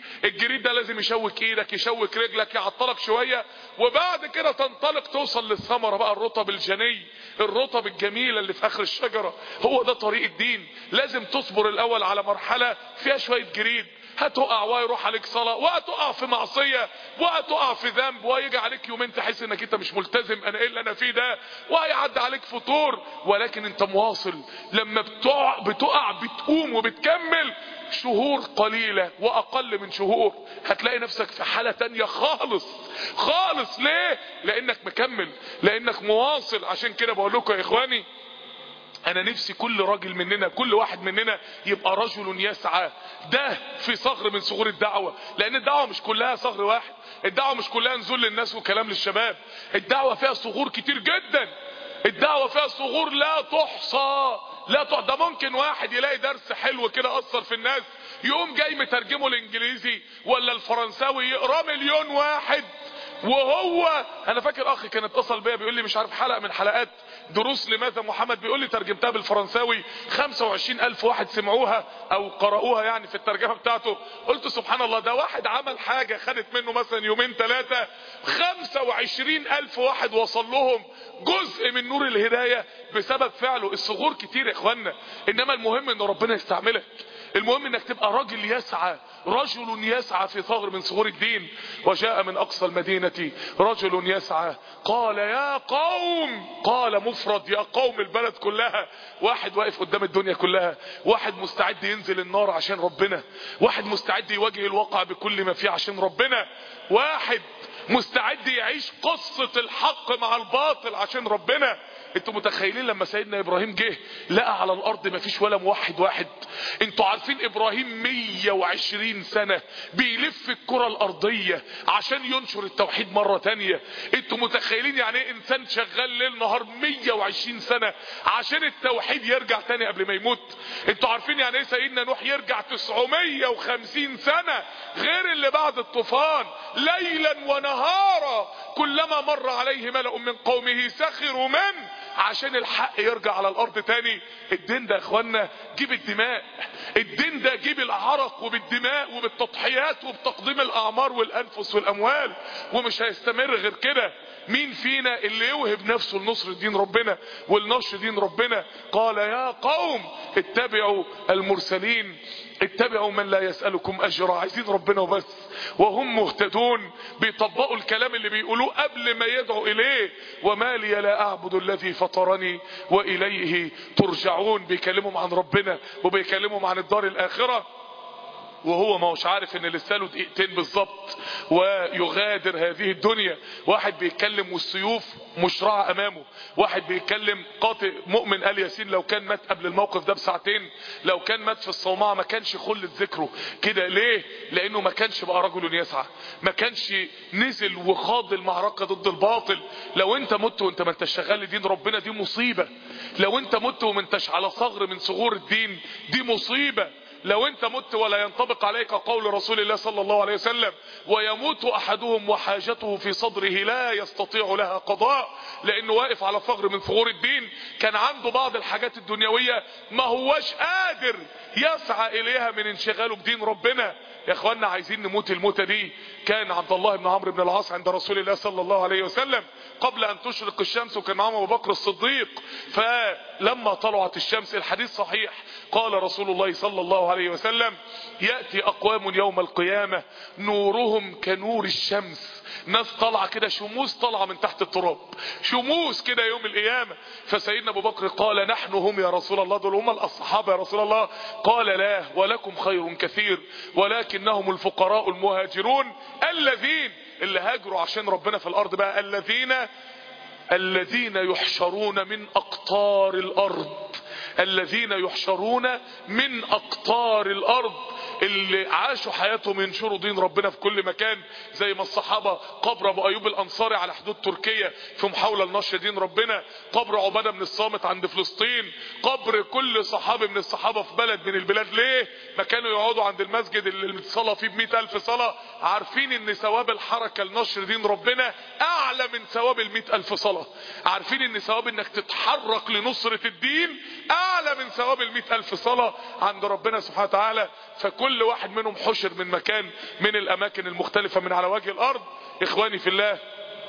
Speaker 1: الجريد ده لازم يشوك ايدك يشوك رجلك يعطلك شوية وبعد كده تنطلق توصل للثمرة بقى الرطب الجني الرطب الجميلة اللي في اخر الشجرة هو ده طريق الدين لازم تصبر الاول على مرحلة فيها شوية جريد هتقع ويروح عليك صلاة وهتقع في معصية وهتقع في ذنب وهيجي عليك يومين تحس انك انت مش ملتزم انا ايه اللي انا فيه ده وهيعدي عليك فطور ولكن انت مواصل لما بتقع بتقع بتقوم وبتكمل شهور قليلة واقل من شهور هتلاقي نفسك في حالة تانية خالص خالص ليه لانك مكمل لانك مواصل عشان كده بقول لكم يا اخواني انا نفسي كل راجل مننا كل واحد مننا يبقى رجل يسعى ده في صغر من صغور الدعوة لان الدعوة مش كلها صغر واحد الدعوة مش كلها نزول للناس وكلام للشباب الدعوة فيها صغور كتير جدا الدعوة فيها صغور لا تحصى لا تحصى ده ممكن واحد يلاقي درس حلو كده اثر في الناس يقوم جاي مترجمه الانجليزي ولا الفرنساوي يقرا مليون واحد وهو انا فاكر اخي كان اتصل بيا بيقول لي مش عارف حلقه من حلقات دروس لماذا محمد بيقول لي ترجمتها بالفرنساوي 25 الف واحد سمعوها او قرأوها يعني في الترجمة بتاعته قلت سبحان الله ده واحد عمل حاجة خدت منه مثلا يومين ثلاثة 25 الف واحد وصل لهم جزء من نور الهداية بسبب فعله الصغور كتير يا اخوانا انما المهم ان ربنا يستعملك المهم انك تبقى راجل يسعى رجل يسعى في ثغر من ثغور الدين وجاء من اقصى المدينة رجل يسعى قال يا قوم قال مفرد يا قوم البلد كلها واحد واقف قدام الدنيا كلها واحد مستعد ينزل النار عشان ربنا واحد مستعد يواجه الواقع بكل ما فيه عشان ربنا واحد مستعد يعيش قصة الحق مع الباطل عشان ربنا انتوا متخيلين لما سيدنا ابراهيم جه لقى على الارض ما فيش ولا موحد واحد انتوا عارفين ابراهيم 120 سنة بيلف الكرة الارضية عشان ينشر التوحيد مرة تانية انتوا متخيلين يعني ايه انسان شغال ليل نهار 120 سنة عشان التوحيد يرجع تاني قبل ما يموت انتوا عارفين يعني ايه سيدنا نوح يرجع 950 سنة غير اللي بعد الطوفان ليلا ونهارا كلما مر عليه ملأ من قومه سخروا منه عشان الحق يرجع على الارض تاني الدين ده يا اخوانا جيب الدماء الدين ده جيب العرق وبالدماء وبالتضحيات وبتقديم الاعمار والانفس والاموال ومش هيستمر غير كده مين فينا اللي يوهب نفسه لنصر دين ربنا ولنشر دين ربنا قال يا قوم اتبعوا المرسلين اتبعوا من لا يسألكم اجرا عايزين ربنا وبس وهم مهتدون بيطبقوا الكلام اللي بيقولوه قبل ما يدعوا اليه وما لي لا اعبد الذي فطرني واليه ترجعون بيكلمهم عن ربنا وبيكلمهم عن الدار الاخره وهو ما هوش عارف ان لسه له دقيقتين بالظبط ويغادر هذه الدنيا واحد بيتكلم والسيوف مشرعة امامه واحد بيتكلم قاطع مؤمن ال ياسين لو كان مات قبل الموقف ده بساعتين لو كان مات في الصومعة ما كانش خلت ذكره كده ليه لانه ما كانش بقى رجل يسعى ما كانش نزل وخاض المعركة ضد الباطل لو انت مت وانت ما انتش شغال لدين ربنا دي مصيبة لو انت مت وما انتش على صغر من صغور الدين دي مصيبة لو انت مت ولا ينطبق عليك قول رسول الله صلى الله عليه وسلم ويموت احدهم وحاجته في صدره لا يستطيع لها قضاء لانه واقف على ثغر من ثغور الدين كان عنده بعض الحاجات الدنيوية ما هوش قادر يسعى اليها من انشغاله بدين ربنا يا اخوانا عايزين نموت الموتة دي كان عبد الله بن عمرو بن العاص عند رسول الله صلى الله عليه وسلم قبل ان تشرق الشمس وكان معهم ابو بكر الصديق فلما طلعت الشمس الحديث صحيح قال رسول الله صلى الله عليه وسلم يأتي اقوام يوم القيامة نورهم كنور الشمس ناس طالعه كده شموس طالعه من تحت التراب شموس كده يوم القيامه فسيدنا ابو بكر قال نحن هم يا رسول الله دول هم الصحابه يا رسول الله قال لا ولكم خير كثير ولكنهم الفقراء المهاجرون الذين اللي هاجروا عشان ربنا في الارض بقى الذين الذين يحشرون من اقطار الارض الذين يحشرون من اقطار الارض اللي عاشوا حياتهم ينشروا دين ربنا في كل مكان زي ما الصحابة قبر ابو ايوب الانصاري على حدود تركيا في محاولة لنشر دين ربنا قبر عبادة من الصامت عند فلسطين قبر كل صحابي من الصحابة في بلد من البلاد ليه ما كانوا يقعدوا عند المسجد اللي الصلاة فيه بمئة الف صلاة عارفين ان ثواب الحركة لنشر دين ربنا اعلى من ثواب المئة الف صلاة عارفين ان ثواب انك تتحرك لنصرة الدين اعلى من ثواب المئة ألف صلاة عند ربنا سبحانه وتعالى فكل واحد منهم حشر من مكان من الأماكن المختلفة من على وجه الأرض إخواني في الله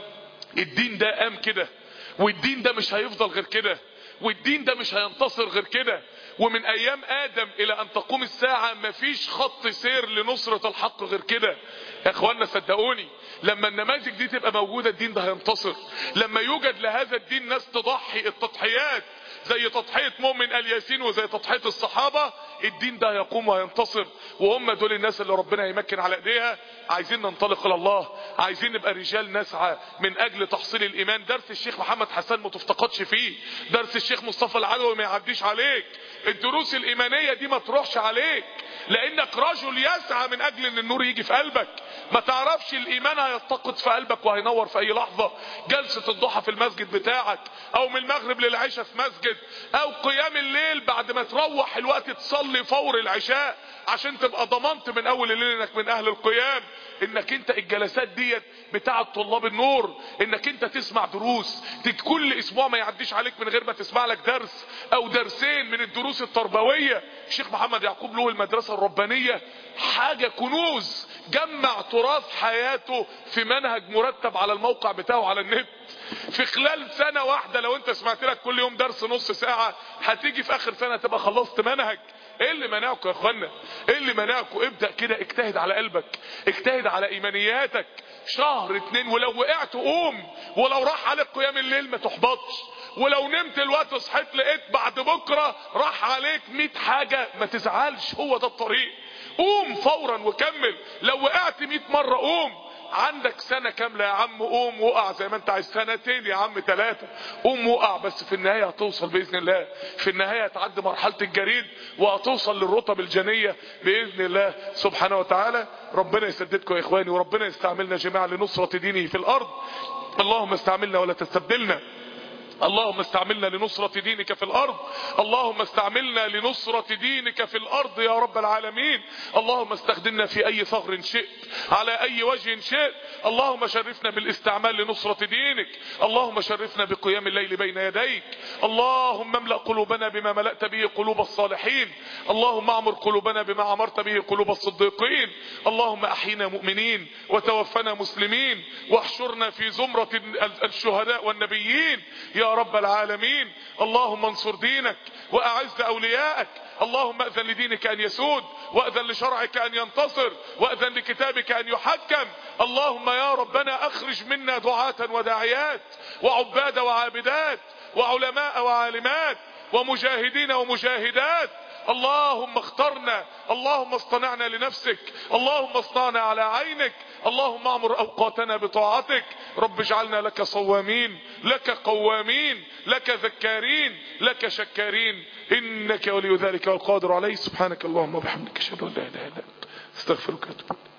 Speaker 1: الدين ده قام كده والدين ده مش هيفضل غير كده والدين ده مش هينتصر غير كده ومن ايام ادم الى ان تقوم الساعة مفيش خط سير لنصرة الحق غير كده يا اخوانا صدقوني لما النماذج دي تبقى موجودة الدين ده هينتصر لما يوجد لهذا الدين ناس تضحي التضحيات زي تضحية مؤمن الياسين وزي تضحية الصحابة الدين ده هيقوم وهينتصر وهم دول الناس اللي ربنا يمكن على ايديها عايزين ننطلق الى الله عايزين نبقى رجال نسعى من اجل تحصيل الايمان درس الشيخ محمد حسان ما تفتقدش فيه درس الشيخ مصطفى العدوي ما يعديش عليك الدروس الايمانية دي ما تروحش عليك لانك رجل يسعى من اجل ان النور يجي في قلبك ما تعرفش الايمان هيتقد في قلبك وهينور في اي لحظة جلسة الضحى في المسجد بتاعك او من المغرب للعشاء في مسجد او قيام الليل بعد ما تروح الوقت تصلي فور العشاء عشان تبقى ضمنت من اول الليل انك من اهل القيام انك انت الجلسات ديت بتاعه طلاب النور انك انت تسمع دروس كل اسبوع ما يعديش عليك من غير ما تسمع لك درس او درسين من الدروس التربويه الشيخ محمد يعقوب له المدرسه الربانيه حاجه كنوز جمع تراث حياته في منهج مرتب على الموقع بتاعه على النت في خلال سنة واحدة لو انت سمعت لك كل يوم درس نص ساعة هتيجي في اخر سنة تبقى خلصت منهج ايه اللي منعكم يا اخوانا ايه اللي منعكم ابدأ كده اجتهد على قلبك اجتهد على ايمانياتك شهر اتنين ولو وقعت قوم ولو راح عليك قيام الليل ما تحبطش ولو نمت الوقت صحيت لقيت بعد بكرة راح عليك مئة حاجة ما تزعلش هو ده الطريق قوم فورا وكمل لو وقعت مئة مرة قوم عندك سنة كاملة يا عم قوم وقع زي ما انت عايز سنتين يا عم ثلاثة قوم وقع بس في النهاية هتوصل بإذن الله في النهاية هتعدي مرحلة الجريد وهتوصل للرتب الجنية بإذن الله سبحانه وتعالى ربنا يسددكم يا إخواني وربنا يستعملنا جميعا لنصرة دينه في الأرض اللهم استعملنا ولا تستبدلنا اللهم استعملنا لنصرة دينك في الأرض اللهم استعملنا لنصرة دينك في الأرض يا رب العالمين اللهم استخدمنا في أي ثغر شئت على أي وجه شئت اللهم شرفنا بالاستعمال لنصرة دينك اللهم شرفنا بقيام الليل بين يديك اللهم املأ قلوبنا بما ملأت به قلوب الصالحين اللهم اعمر قلوبنا بما عمرت به قلوب الصديقين اللهم أحينا مؤمنين وتوفنا مسلمين واحشرنا في زمرة الشهداء والنبيين يا رب العالمين اللهم انصر دينك واعز اوليائك اللهم اذن لدينك ان يسود واذن لشرعك ان ينتصر واذن لكتابك ان يحكم اللهم يا ربنا اخرج منا دعاة وداعيات وعباد وعابدات وعلماء وعالمات ومجاهدين ومجاهدات اللهم اخترنا اللهم اصطنعنا لنفسك اللهم اصطنعنا على عينك اللهم اعمر اوقاتنا بطاعتك رب اجعلنا لك صوامين لك قوامين لك ذكارين لك شكارين انك ولي ذلك والقادر عليه سبحانك اللهم وبحمدك اشهد ان لا اله الا انت استغفرك واتوب